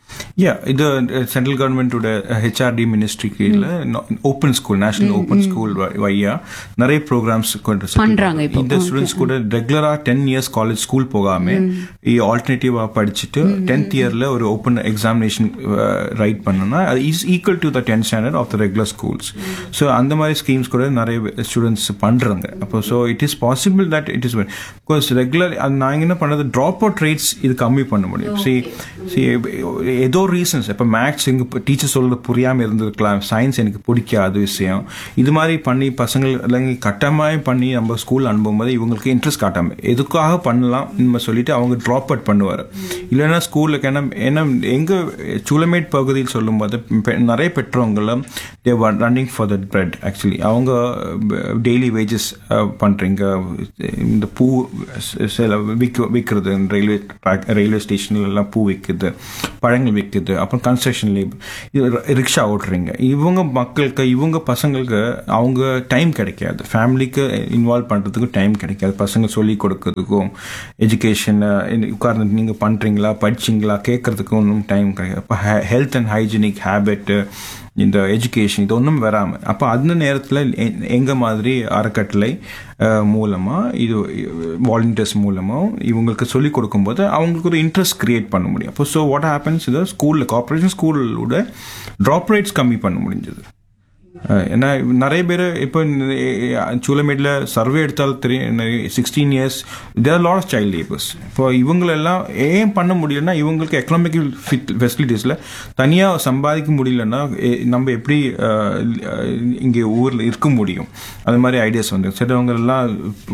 யா இது சென்ட்ரல் கவர்மெண்டோட ஹெச்ஆர்டி மினிஸ்ட்ரி கீழே open school national open school via நிறைய ப்ரோக்ராம்ஸ் கொண்டு பண்றாங்க இப்போ. இந்த ஸ்டூடெண்ட்ஸ் கூட ரெகுலரா டென் இயர்ஸ் காலேஜ் ஸ்கூல் போகாம ஆல்டர்னேட்டிவா படிச்சுட்டு டென்த் இயர்ல ஒரு ஓப்பன் எக்ஸாமினேஷன் ரைட் பண்ணனா அது is equal to the tenth standard of the regular schools so அந்த மாதிரி ஸ்கீம்ஸ் கூட நிறைய ஸ்டூடெண்ட்ஸ் பண்றாங்க அப்போ so it is possible that it is because regular நான் என்ன பண்ணது ட்ராப் அவுட் ரேட்ஸ் இது கம்மி பண்ண முடியும் சி சி ஏதோ ரீசன்ஸ் இப்போ மேக்ஸ் எங்க டீச்சர் சொல்றது புரியாம இருந்திருக்கலாம் சயின்ஸ் எனக்கு பிடிக்காத விஷயம் இது மாதிரி பண்ணி பசங்கள் இல்லைங்க கட்டமாய் பண்ணி நம்ம ஸ்கூல் அனுப்பும்போது இவங்களுக்கு இன்ட்ரெஸ்ட் காட்டாம எதுக்காக பண்ணலாம் நம்ம சொல்லிட்டு அவங்க ட்ராப் அவுட் பண்ணுவார் இல்லைன்னா ஸ்கூலில் ஏன்னா ஏன்னா எங்க சூலமேட் பகுதியில் சொல்லும்போது பெ- நிறைய பெற்றவங்களும் they running for that bread actually அவங்க டெய்லி வேஜஸ் பண்றீங்க இந்த பூ சில விற்க விற்கிறது ரயில்வே ட்ராக் ரயில்வே ஸ்டேஷன்ல எல்லாம் பூ விற்குது பழங்கள் விற்குது அப்புறம் கன்ஸ்ட்ரக்ஷன் லேபர் ரிக்ஷா ஓட்டுறீங்க இவங்க மக்களுக்கு இவங்க பசங்களுக்கு அவங்க டைம் கிடைக்காது ஃபேமிலிக்கு இன்வால்வ் பண்ணுறதுக்கு டைம் கிடைக்காது பசங்க சொல்லி கொடுக்கறதுக்கும் எஜுகேஷன் உட்கார்ந்து நீங்கள் பண்ணுறீங்களா படிச்சிங்களா கேட்கறதுக்கும் ஒன்றும் டைம் கிடைக்காது இப்போ ஹெல்த் அண்ட் ஹைஜீனிக் ஹேபிட்டு இந்த எஜுகேஷன் இது ஒன்றும் வராமல் அப்போ அந்த நேரத்தில் எங்கள் மாதிரி அறக்கட்டளை அஹ், மூலமா இது வாலண்டியர்ஸ் மூலமா இவங்களுக்கு சொல்லிக் கொடுக்கும்போது அவங்களுக்கு ஒரு இன்ட்ரெஸ்ட் கிரியேட் பண்ண முடியும் அப்போ ஸோ வாட் ஹேப்பன்ஸ் இது ஸ்கூலில் கார்பரேஷன் ஸ்கூலோட ட்ராப் ரேட்ஸ் கம்மி பண்ண முடிஞ்சது அஹ், ஏன்னா நிறைய பேர் இப்போ சூலமேட்ல சர்வே எடுத்தாலும் தெரியும் sixteen years there lot of child labours இப்போ இவங்களெல்லாம் ஏன் பண்ண முடியலன்னா இவங்களுக்கு எக்கனாமிக்கல் ஃபிட் ஃபெசிலிட்டிஸில் தனியாக சம்பாதிக்க முடியலன்னா எ- நம்ம எப்படி அஹ், இங்கே ஊரில் இருக்க முடியும் அது மாதிரி ஐடியாஸ் வந்து சிலவங்க எல்லாம்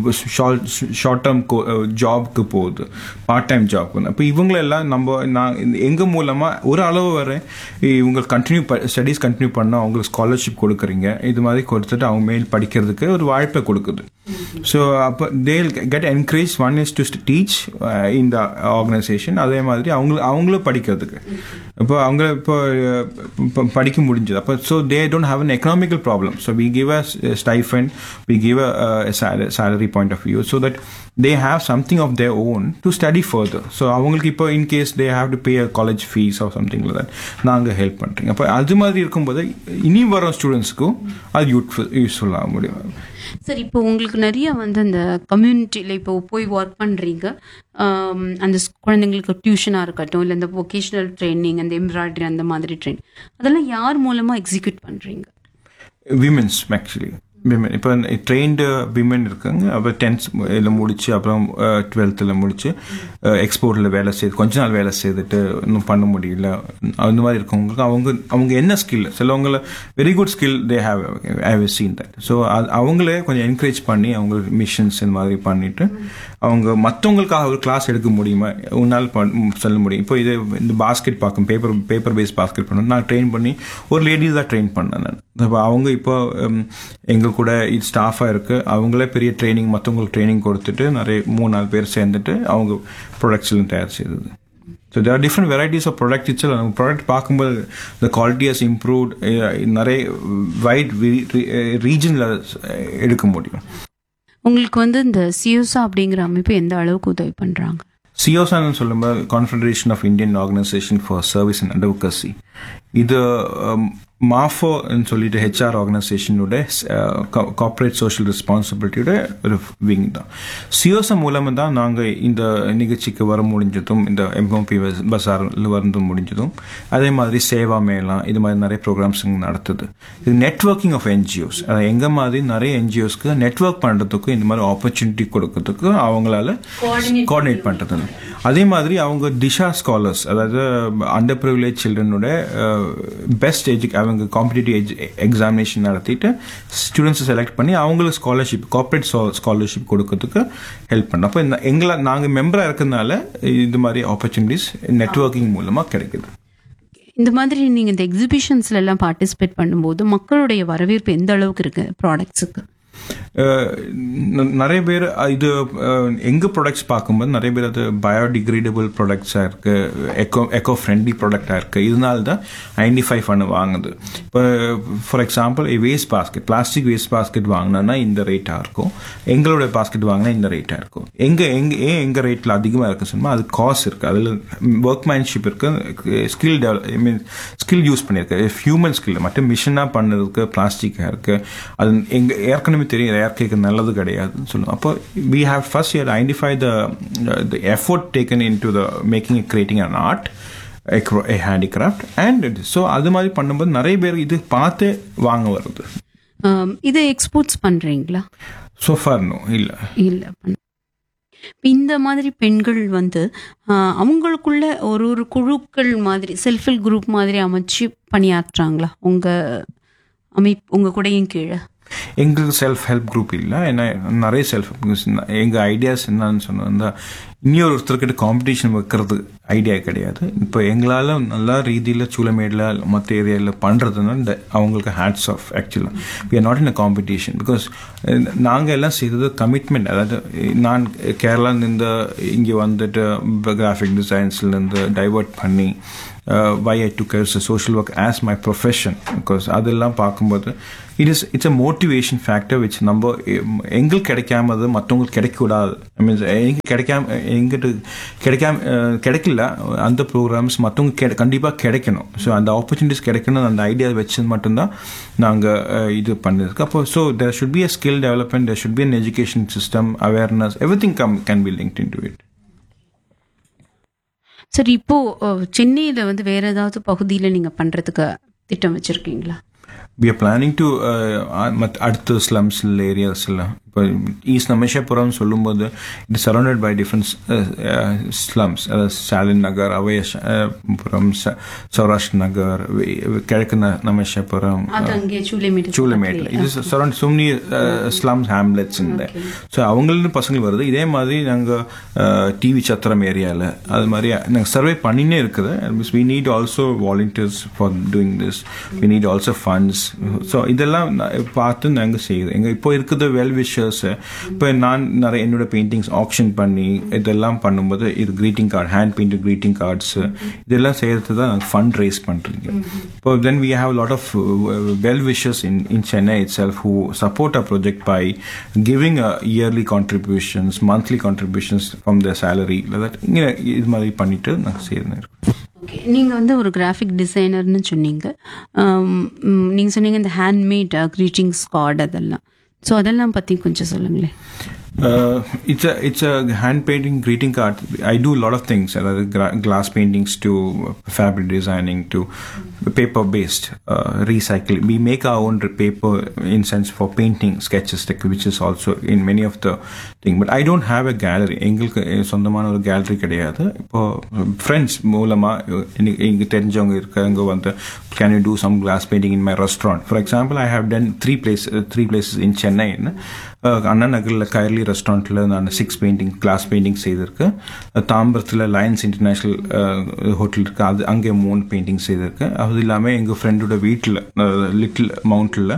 ஷார்ட் டேர்ம் ஜாப்க்கு போகுது பார்ட் டைம் ஜாப் அப்போ இவங்களெல்லாம் நம்ம நான் எங்கள் மூலமாக ஒரு அளவு வரை இவங்க கண்டினியூ ஸ்டடீஸ் கண்டினியூ பண்ணால் அவங்களுக்கு ஸ்காலர்ஷிப் கொடுக்குறீங்க இது மாதிரி கொடுத்துட்டு அவங்க மேல் படிக்கிறதுக்கு ஒரு வாய்ப்பை கொடுக்குது ஸோ அப்போ they'll get encourage one is to teach இந்த ஆர்கனைசேஷன் அதே மாதிரி அவங்களும் அவங்களும் படிக்கிறதுக்கு இப்போ அவங்க இப்போ அஹ், இப்போ படிக்க முடிஞ்சது அப்போ so they don't have an economical problem so we give a stipend we give a salary point of view so that they have something of their own to study further so அவங்களுக்கு இப்போ in case they have to pay a college fees or something that நாங்கள் help பண்ணுறீங்க அப்போ அது மாதிரி இருக்கும்போது இனி வர ஸ்டூடெண்ட்ஸ்க்கும் அது யூட்ஃபுல் யூஸ்ஃபுல்லாக முடியும் சார் இப்போ உங்களுக்கு நிறைய வந்து அந்த கம்யூனிட்டியில் இப்போ போய் ஒர்க் பண்ணுறீங்க அந்த ஸ்- குழந்தைங்களுக்கு டியூஷனாக இருக்கட்டும் இல்லை இந்த வொகேஷனல் ட்ரைனிங் அந்த எம்ப்ராய்டரி அந்த மாதிரி ட்ரைனிங் அதெல்லாம் யார் மூலமாக எக்ஸிக்யூட் பண்ணுறீங்க விமென்ஸ் ஆக்சுவலி விமன் இப்போ ட்ரெயின்டு விமன் இருக்காங்க அப்புறம் டென்த் இதில் முடிச்சு அப்புறம் டுவெல்த்தில் முடிச்சு எக்ஸ்போர்ட்டில் வேலை செய்து கொஞ்ச நாள் வேலை செய்துட்டு இன்னும் பண்ண முடியல அந்த மாதிரி இருக்கவங்களுக்கு அவங்க அவங்க என்ன ஸ்கில் சிலவங்கள very good skill they have have seen that so அவங்களே கொஞ்சம் என்கரேஜ் பண்ணி அவங்க மிஷன்ஸ் இந்த மாதிரி பண்ணிட்டு அவங்க மற்றவங்களுக்காக ஒரு கிளாஸ் எடுக்க முடியுமா உன்னால் பண்- சொல்ல முடியும் இப்போ இது இந்த பாஸ்கெட் பார்க்கும் பேப்பர் பேப்பர் பேஸ் பாஸ்கெட் பண்ணணும் நான் ட்ரெயின் பண்ணி ஒரு லேடிஸ் தான் ட்ரெயின் பண்ணேன் நான் அப்போ அவங்க இப்போ ஹம், எங்க கூட இது ஸ்டாஃபாக இருக்கு அவங்களே பெரிய ட்ரைனிங் மற்றவங்களுக்கு ட்ரைனிங் கொடுத்துட்டு நிறைய மூணு நாலு பேர் சேர்ந்துட்டு அவங்க ப்ராடக்ட்ஸ் எல்லாம் தயார் செய்தது so there are different varieties of product it's நம்ம ப்ராடக்ட் பார்க்கும்போது த குவாலிட்டி ஹஸ் இம்ப்ரூவ்ட் நிறைய வைட் ரீஜனில் எடுக்க முடியும் உங்களுக்கு வந்து இந்த சியோசா அப்படிங்கிற அமைப்பு எந்த அளவுக்கு உதவி பண்ணுறாங்க சியோசான்னு சொல்லும்போது confederation of Indian organisation for service and advocacy இது மாஃபோன்னு சொல்லிட்டு ஹெச்ஆர் ஆர்கனைசேஷனோட கார்ப்பரேட் சோஷியல் ரெஸ்பான்சிபிலிட்டியோட ஒரு விங் தான் சியோசா மூலமாக தான் நாங்கள் இந்த நிகழ்ச்சிக்கு வர முடிஞ்சதும் இந்த எம்எம்பி பசாரில் வந்து முடிஞ்சதும் அதே மாதிரி சேவா மேளம் இது மாதிரி நிறைய ப்ரோக்ராம்ஸ் நடத்துது இது நெட்ஒர்க்கிங் ஆஃப் என்ஜிஓஸ் எங்க மாதிரி நிறைய என்ஜிஓஸ்க்கு நெட்ஒர்க் பண்ணுறதுக்கு இந்த மாதிரி ஆப்பர்ச்சுனிட்டி கொடுக்கறதுக்கு அவங்களால கோஆர்டினேட் பண்ணுறது அதே மாதிரி அவங்க திஷா ஸ்காலர்ஸ் அதாவது அண்டர் ப்ரிவிலேஜ் சில்ட்ரனோட பெஸ்ட் எஜு அவங்க காம்படிட்டிவ் எக்ஸாமினேஷன் நடத்திட்டு ஸ்டூடெண்ட்ஸை செலக்ட் பண்ணி அவங்களுக்கு ஸ்காலர்ஷிப் கார்ப்பரேட் ஸ்காலர்ஷிப் கொடுக்கறதுக்கு ஹெல்ப் பண்ணோம் அப்போ இந்த எங்களை நாங்கள் மெம்பராக இருக்கிறதுனால இது மாதிரி ஆப்பர்ச்சுனிட்டிஸ் நெட்ஒர்க்கிங் மூலமாக கிடைக்குது இந்த மாதிரி நீங்கள் இந்த எக்ஸிபிஷன்ஸ்ல எல்லாம் பார்ட்டிசிபேட் பண்ணும்போது மக்களுடைய வரவேற்பு எந்த அளவுக்கு இருக்கு ப்ராடக்ட்ஸுக்கு நிறைய பேர் இது அஹ், எங்க ப்ராடக்ட்ஸ் பார்க்கும்போது நிறைய பேர் அது பயோடிகிரேடபிள் ப்ராடக்ட்ஸாக இருக்கு எக்கோ எக்கோ ஃப்ரெண்ட்லி ப்ராடக்டாக இருக்கு இதனால தான் ஐடென்டிஃபை பண்ண வாங்குது இப்போ for example waste basket plastic waste basket வாங்கினோன்னா இந்த ரேட்டாக இருக்கும் எங்களோட பாஸ்கெட் வாங்கினா இந்த ரேட்டாக இருக்கும் எங்க எங்க ஏன் எங்க ரேட்டில் அதிகமாக இருக்கு சொன்னா அது காஸ்ட் இருக்கு அதில் ஒர்க்மேன்ஷிப் இருக்கு skill develop I mean skill use பண்ணியிருக்கு ஹியூமன் ஸ்கில் மட்டும் மிஷினாக பண்ணதுக்கு பிளாஸ்டிக்காக இருக்கு அது எங்க ஏற்கனவே தெரியும் இயற்கைக்கு நல்லது கிடையாதுன்னு சொல்லுவோம் அப்போ we have first year identify the effort taken into the making creating an art handicraft and so அது மாதிரி பண்ணும்போது நிறைய பேர் இது பார்த்து வாங்க வருது ஆம், இதை எக்ஸ்போர்ட்ஸ் பண்றீங்களா ஸோ ஃபார் நோ இல்லை இல்ல பண்ண இப்ப இந்த மாதிரி பெண்கள் வந்து ஆ, அவங்களுக்குள்ள ஒரு ஒரு குழுக்கள் மாதிரி செல்ஃப் ஹெல்ப் குரூப் மாதிரி அமைச்சு பணியாற்றுறாங்களா உங்க அமைப்பு உங்க கூடயும் கீழே எங்களுக்கு செல்ஃப் ஹெல்ப் குரூப் இல்லை ஏன்னா நிறைய செல்ஃப் எங்கள் ஐடியாஸ் என்னன்னு சொன்னா இன்னொரு ஒருத்தர்கிட்ட காம்படிஷன் வைக்கிறது ஐடியா கிடையாது இப்போ எங்களால் நல்ல ரீதியில் சூளமேடில் மற்ற ஏரியாவில் பண்ணுறதுனால இந்த அவங்களுக்கு ஹேட்ஸ் ஆஃப் ஆக்சுவலாக we are not in a competition because நாங்கள் எல்லாம் செய்தது கமிட்மெண்ட் அதாவது நான் கேரளாலேருந்து இங்கே வந்துட்டு கிராஃபிக் டிசைன்ஸ்லேருந்து டைவர்ட் பண்ணி why I to cares social work as my profession because அதெல்லாம் பார்க்கும்போது it is it's a motivation factor which நம்ம எங்களுக்கு கிடைக்காமது மற்றவங்களுக்கு கிடைக்கக்கூடாது ஐ மீன்ஸ் எங்க கிடைக்காம எங்கிட்ட கிடைக்காம அஹ், கிடைக்கல அந்த ப்ரோக்ராம்ஸ் மற்றவங்க கெ கண்டிப்பாக கிடைக்கணும் ஸோ அந்த ஆப்பர்ச்சுனிட்டிஸ் கிடைக்கணும் அந்த ஐடியா வச்சது மட்டும்தான் நாங்கள் இது பண்ணிருக்கு அப்போ so there should be a skill development there should be an education system awareness every thing come can be link into it சரி இப்போ அஹ், சென்னையில வந்து வேற ஏதாவது பகுதியில நீங்க பண்றதுக்கு திட்டம் வச்சிருக்கீங்களா வி ஆர் பிளானிங் டு மத் அடுத்த ஸ்லம்ஸ் ஏரியாஸில் இப்போ ஈஸ்ட் நமேஷாபுரம் சொல்லும்போது it surrounded by different slums அதாவது ஸ்டாலின் நகர் அவையபுரம் சௌராஷ்டிர நகர் வே- கிழக்கு ந- நமேஷாபுரம் அது அங்கே சூளைமேடு சூளமேட்டில் இது surround so many slums hamlets இந்த ஸோ அவங்கள பசங்க வருது இதே மாதிரி நாங்கள் டிவி சத்திரம் ஏரியாவில் அது மாதிரி நாங்கள் சர்வே பண்ணினே இருக்குது means we need also volunteers for doing this we need also funds so இதெல்லாம் நா- பார்த்து நாங்கள் செய்யுது எங்கள் இப்போ இருக்கிற வெல் விஷர்ஸ் இப்போ நான் நிறைய என்னோட பெயிண்டிங்ஸ் ஆக்ஷன் பண்ணி இதெல்லாம் பண்ணும்போது இது greeting card hand painted greeting cards இதெல்லாம் செய்யறது தான் நாங்கள் ஃபண்ட் ரைஸ் பண்ணுறீங்க இப்போ then we have lot of well wishes in in Chennai itself who support a project by giving a yearly contributions monthly contributions from the salary that இங்கே இது மாதிரி பண்ணிட்டு நாங்கள் செய்யணும் ஓகே நீங்கள் வந்து ஒரு கிராஃபிக் டிசைனர்னு சொன்னீங்க நீங்கள் சொன்னீங்க இந்த ஹேண்ட்மேட் க்ரீட்டிங்ஸ் கார்டு அதெல்லாம் ஸோ அதெல்லாம் பற்றி கொஞ்சம் சொல்லுங்களேன் Uh, it's a it's a hand painting greeting card. I do a lot of things, uh, gra- glass paintings to fabric designing to paper based uh, recycling. We make our own paper in sense for painting sketches, like, which is also in many of the thing. But I don't have a gallery. எங்களுக்கு சொந்தமான ஒரு gallery கிடையாது இப்போ friends மூலமா எனக்கு இங்க தெரிஞ்சவங்க இருக்காங்க வந்து can you do some glass painting in my restaurant for example I have done three place three places in Chennai Anna நகரில் கைர்லி ரெஸ்டாரண்ட்டில் நான் சிக்ஸ் பெயிண்டிங் கிளாஸ் பெயிண்டிங் செய்திருக்கேன் தாம்பரத்தில் லயன்ஸ் இன்டர்நேஷ்னல் ஹோட்டல் இருக்கு அது அங்கே மூணு பெயிண்டிங் செய்திருக்கேன் அது இல்லாமல் எங்கள் ஃப்ரெண்டோட வீட்டில் லிட்டில் மவுண்டில்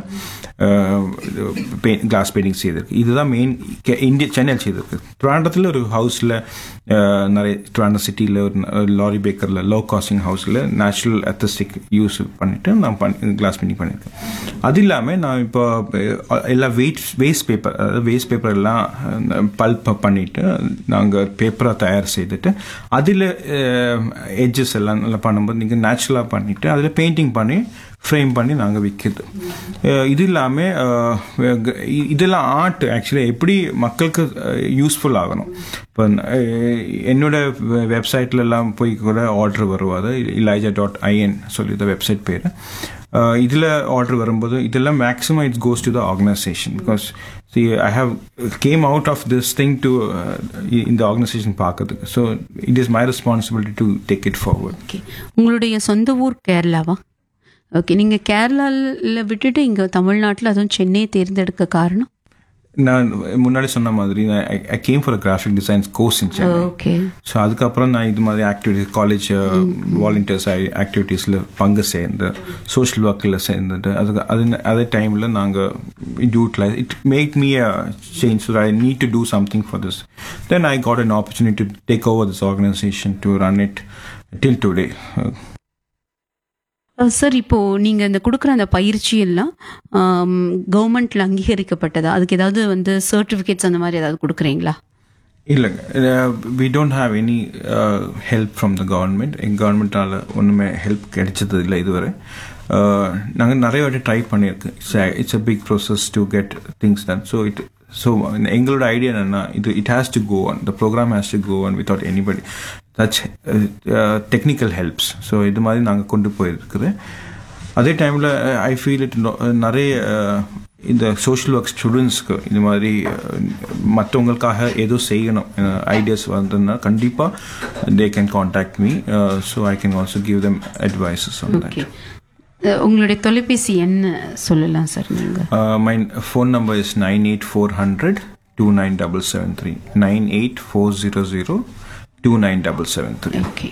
கிளாஸ் பெயிண்டிங் செய்திருக்கு இதுதான் மெயின் இந்திய சென்னையில் செய்திருக்கு ட்ராண்டத்தில் ஒரு ஹவுஸில் நிறைய ட்ராண்டர் சிட்டியில் ஒரு லாரி பேக்கரில் லோ காஸ்டிங் ஹவுஸில் நேச்சுரல் அத்தஸ்டிக் யூஸ் பண்ணிட்டு நான் பண்ணி கிளாஸ் பெயிண்டிங் பண்ணியிருக்கேன் அது இல்லாமல் நான் இப்போ அஹ், எல்லா வெயிட் வேஸ்ட் பேப்பர் அதாவது வேஸ்ட் பேப்பர் எல்லாம் பல்ப் பண்ணிட்டு நாங்கள் பேப்பராக தயார் செய்துட்டு அதில் எட்ஜஸ் எல்லாம் நல்லா பண்ணும்போது நீங்கள் நேச்சுரலாக பண்ணிட்டு அதில் பெயிண்டிங் பண்ணி ஃப்ரேம் பண்ணி நாங்கள் விற்கிது அஹ் இது இல்லாமல் இதெல்லாம் ஆர்ட் ஆக்சுவலி எப்படி மக்களுக்கு யூஸ்ஃபுல் ஆகணும் இப்போ என்னோட வெப்சைட்ல எல்லாம் போய் கூட ஆர்டர் வருவாது இலைஜா டாட் ஐஎன் சொல்லி இந்த வெப்சைட் பேர் இதில் ஆர்டர் வரும்போது இதெல்லாம் maximum it's goes to the organisation because see I have came out of this thing to இந்த ஆர்கனைசேஷன் பார்க்கறதுக்கு so it is my responsibility to take it forward okay உங்களுடைய சொந்த ஊர் கேரளாவா ஓகே நீங்கள் கேரளாவில் விட்டுட்டு இங்கே தமிழ்நாட்டில் அதுவும் சென்னையை தேர்ந்தெடுக்க காரணம் நான் முன்னாடி சொன்ன மாதிரி I came for graphic designs course in Chennai okay so அதுக்கப்புறம் நான் இது மாதிரி ஆக்டிவிட்டி காலேஜ் வாலண்டியர்ஸ் ஆக்டிவிட்டீஸில் பங்கு சேர்ந்து சோஷியல் ஒர்க்கில் சேர்ந்துட்டு அதுக்கு அது அதே டைமில் நாங்கள் utilise it make me a change so I need to do something for this then I got an opportunity to take over this organisation to run it till today sir இப்போ நீங்க இந்த கொடுக்குற அந்த பயிற்சி எல்லாம் கவர்மெண்ட்ல அங்கீகரிக்கப்பட்டதா அதுக்கு ஏதாவது வந்து சர்டிபிகேட்ஸ் அந்த மாதிரி ஏதாவது கொடுக்குறீங்களா இல்லைங்க we don't have any help from the government எங்கள் கவர்மெண்ட்டால் ஒன்றுமே ஹெல்ப் கிடைச்சது இல்லை இதுவரை நாங்கள் நிறைய வாட்டி ட்ரை பண்ணியிருக்கு it's it's a big process to get things done so it so எங்களோட ஐடியா என்னன்னா இது it has to go on the programme has to go on without anybody that's technical helps so இது மாதிரி நாங்கள் கொண்டு போயிருக்குது அதே டைமில் ஐ ஃபீல் இட் நிறைய இந்த சோஷியல் ஒர்க் ஸ்டூடெண்ட்ஸ்க்கு இந்த மாதிரி மற்றவங்களுக்காக ஏதோ செய்யணும் ஐடியாஸ் வந்ததுன்னா கண்டிப்பாக they can contact me so I can also give them advises on that okay உங்களுடைய தொலைபேசி என்ன சொல்லலாம் சார் நீங்க my phone number is nine eight four hundred two nine double seven three nine eight four zero zero two nine double seven three okay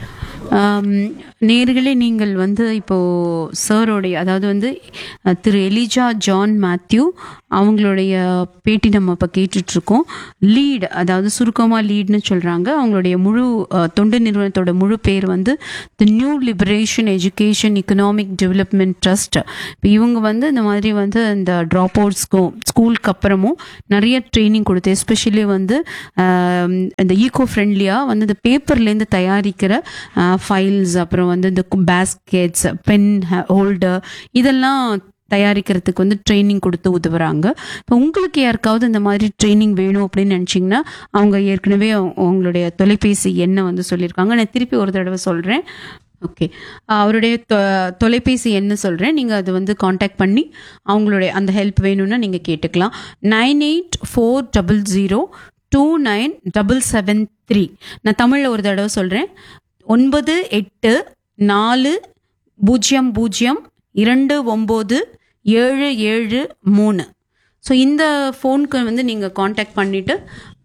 நேர்களே நீங்கள் வந்து இப்போ சாரோடைய அதாவது வந்து அஹ், திரு எலிஜா ஜான் மேத்யூ அவங்களுடைய பேட்டி நம்ம இப்போ கேட்டுட்ருக்கோம் லீட் அதாவது சுருக்கமாக லீட்னு சொல்கிறாங்க அவங்களுடைய முழு அஹ், தொண்டு நிறுவனத்தோட முழு பேர் வந்து the new liberation education economic development trust இப்போ இவங்க வந்து இந்த மாதிரி வந்து இந்த ட்ராப் அவுட்ஸ்க்கும் ஸ்கூலுக்கு அப்புறமும் நிறைய ட்ரைனிங் கொடுத்து எஸ்பெஷலி வந்து ஆம், இந்த ஈகோ ஃப்ரெண்ட்லியாக வந்து இந்த பேப்பர்லேருந்து தயாரிக்கிற ஃபைல்ஸ் அப்புறம் வந்து இந்த பேஸ்கெட்ஸ் பென் ஹோல்டர் இதெல்லாம் தயாரிக்கிறதுக்கு வந்து ட்ரைனிங் கொடுத்து உதவுறாங்க இப்போ உங்களுக்கு யாருக்காவது இந்த மாதிரி ட்ரைனிங் வேணும் அப்படின்னு நினச்சிங்கன்னா அவங்க ஏற்கனவே அவங்க- அவங்களுடைய தொலைபேசி எண்ணை வந்து சொல்லியிருக்காங்க நான் திருப்பி ஒரு தடவை சொல்கிறேன் ஓகே அவருடைய தொ- தொலைபேசி என்ன சொல்கிறேன் நீங்கள் அது வந்து காண்டாக்ட் பண்ணி அவங்களுடைய அந்த ஹெல்ப் வேணும்னா நீங்கள் கேட்டுக்கலாம் nine eight four double zero two nine double seven three நான் தமிழில் ஒரு தடவை சொல்கிறேன் ஒன்பது எட்டு நாலு பூஜ்ஜியம் பூஜ்ஜியம் இரண்டு ஒம்பது ஏழு ஏழு மூணு ஸோ இந்த ஃபோனுக்கு வந்து நீங்கள் காண்டாக்ட் பண்ணிவிட்டு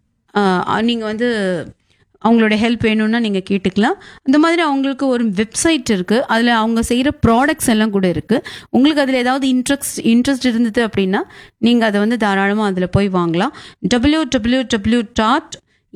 நீங்கள் வந்து அவங்களோட ஹெல்ப் வேணும்னா நீங்கள் கேட்டுக்கலாம் இந்த மாதிரி அவங்களுக்கு ஒரு வெப்சைட் இருக்குது அதில் அவங்க செய்கிற ப்ராடக்ட்ஸ் எல்லாம் கூட இருக்குது உங்களுக்கு அதில் ஏதாவது இன்ட்ரெஸ்ட் இன்ட்ரெஸ்ட் இருந்தது அப்படின்னா நீங்கள் அதை வந்து தாராளமாக அதில் போய் வாங்கலாம் W W W dot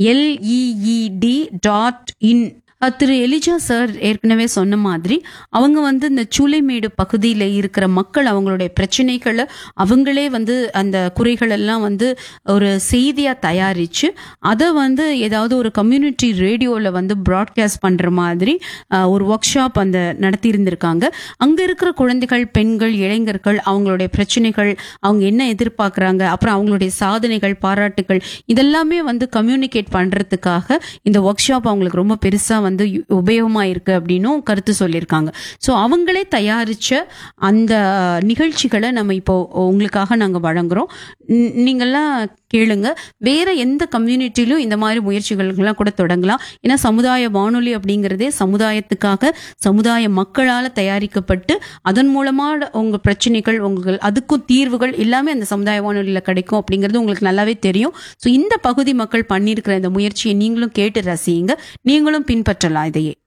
LEED dot in திரு எலிஜா சார் ஏற்கனவே சொன்ன மாதிரி அவங்க வந்து இந்த சூளைமேடு பகுதியில் இருக்கிற மக்கள் அவங்களுடைய பிரச்சனைகளை அவங்களே வந்து அந்த குறைகள் எல்லாம் வந்து ஒரு செய்தியாக தயாரித்து அதை வந்து ஏதாவது ஒரு கம்யூனிட்டி ரேடியோவில் வந்து ப்ராட்காஸ்ட் பண்ணுற மாதிரி அஹ், ஒரு ஒர்க் ஷாப் அந்த நடத்தி இருந்திருக்காங்க அங்கே இருக்கிற குழந்தைகள் பெண்கள் இளைஞர்கள் அவங்களுடைய பிரச்சனைகள் அவங்க என்ன எதிர்பார்க்குறாங்க அப்புறம் அவங்களுடைய சாதனைகள் பாராட்டுகள் இதெல்லாமே வந்து கம்யூனிகேட் பண்ணுறதுக்காக இந்த ஒர்க் ஷாப் அவங்களுக்கு ரொம்ப பெருசாக வந்து உபயோகமாக இருக்கு அப்படின்னும் கருத்து சொல்லியிருக்காங்க ஸோ அவங்களே தயாரித்த அந்த நிகழ்ச்சிகளை நம்ம இப்போ உங்களுக்காக நாங்கள் வழங்குறோம் ந- நீங்கள்லாம் கேளுங்க வேற எந்த கம்யூனிட்டிலும் இந்த மாதிரி முயற்சிகள்லாம் கூட தொடங்கலாம் ஏன்னா சமுதாய வானொலி அப்படிங்கிறதே சமுதாயத்துக்காக சமுதாய மக்களால் தயாரிக்கப்பட்டு அதன் மூலமாக உங்க பிரச்சனைகள் உங்கள் அதுக்கும் தீர்வுகள் எல்லாமே அந்த சமுதாய வானொலியில் கிடைக்கும் அப்படிங்கிறது உங்களுக்கு நல்லாவே தெரியும் ஸோ இந்த பகுதி மக்கள் பண்ணியிருக்கிற இந்த முயற்சியை நீங்களும் கேட்டு ரசியுங்க நீங்களும் பின்பற்றலாம் இதையே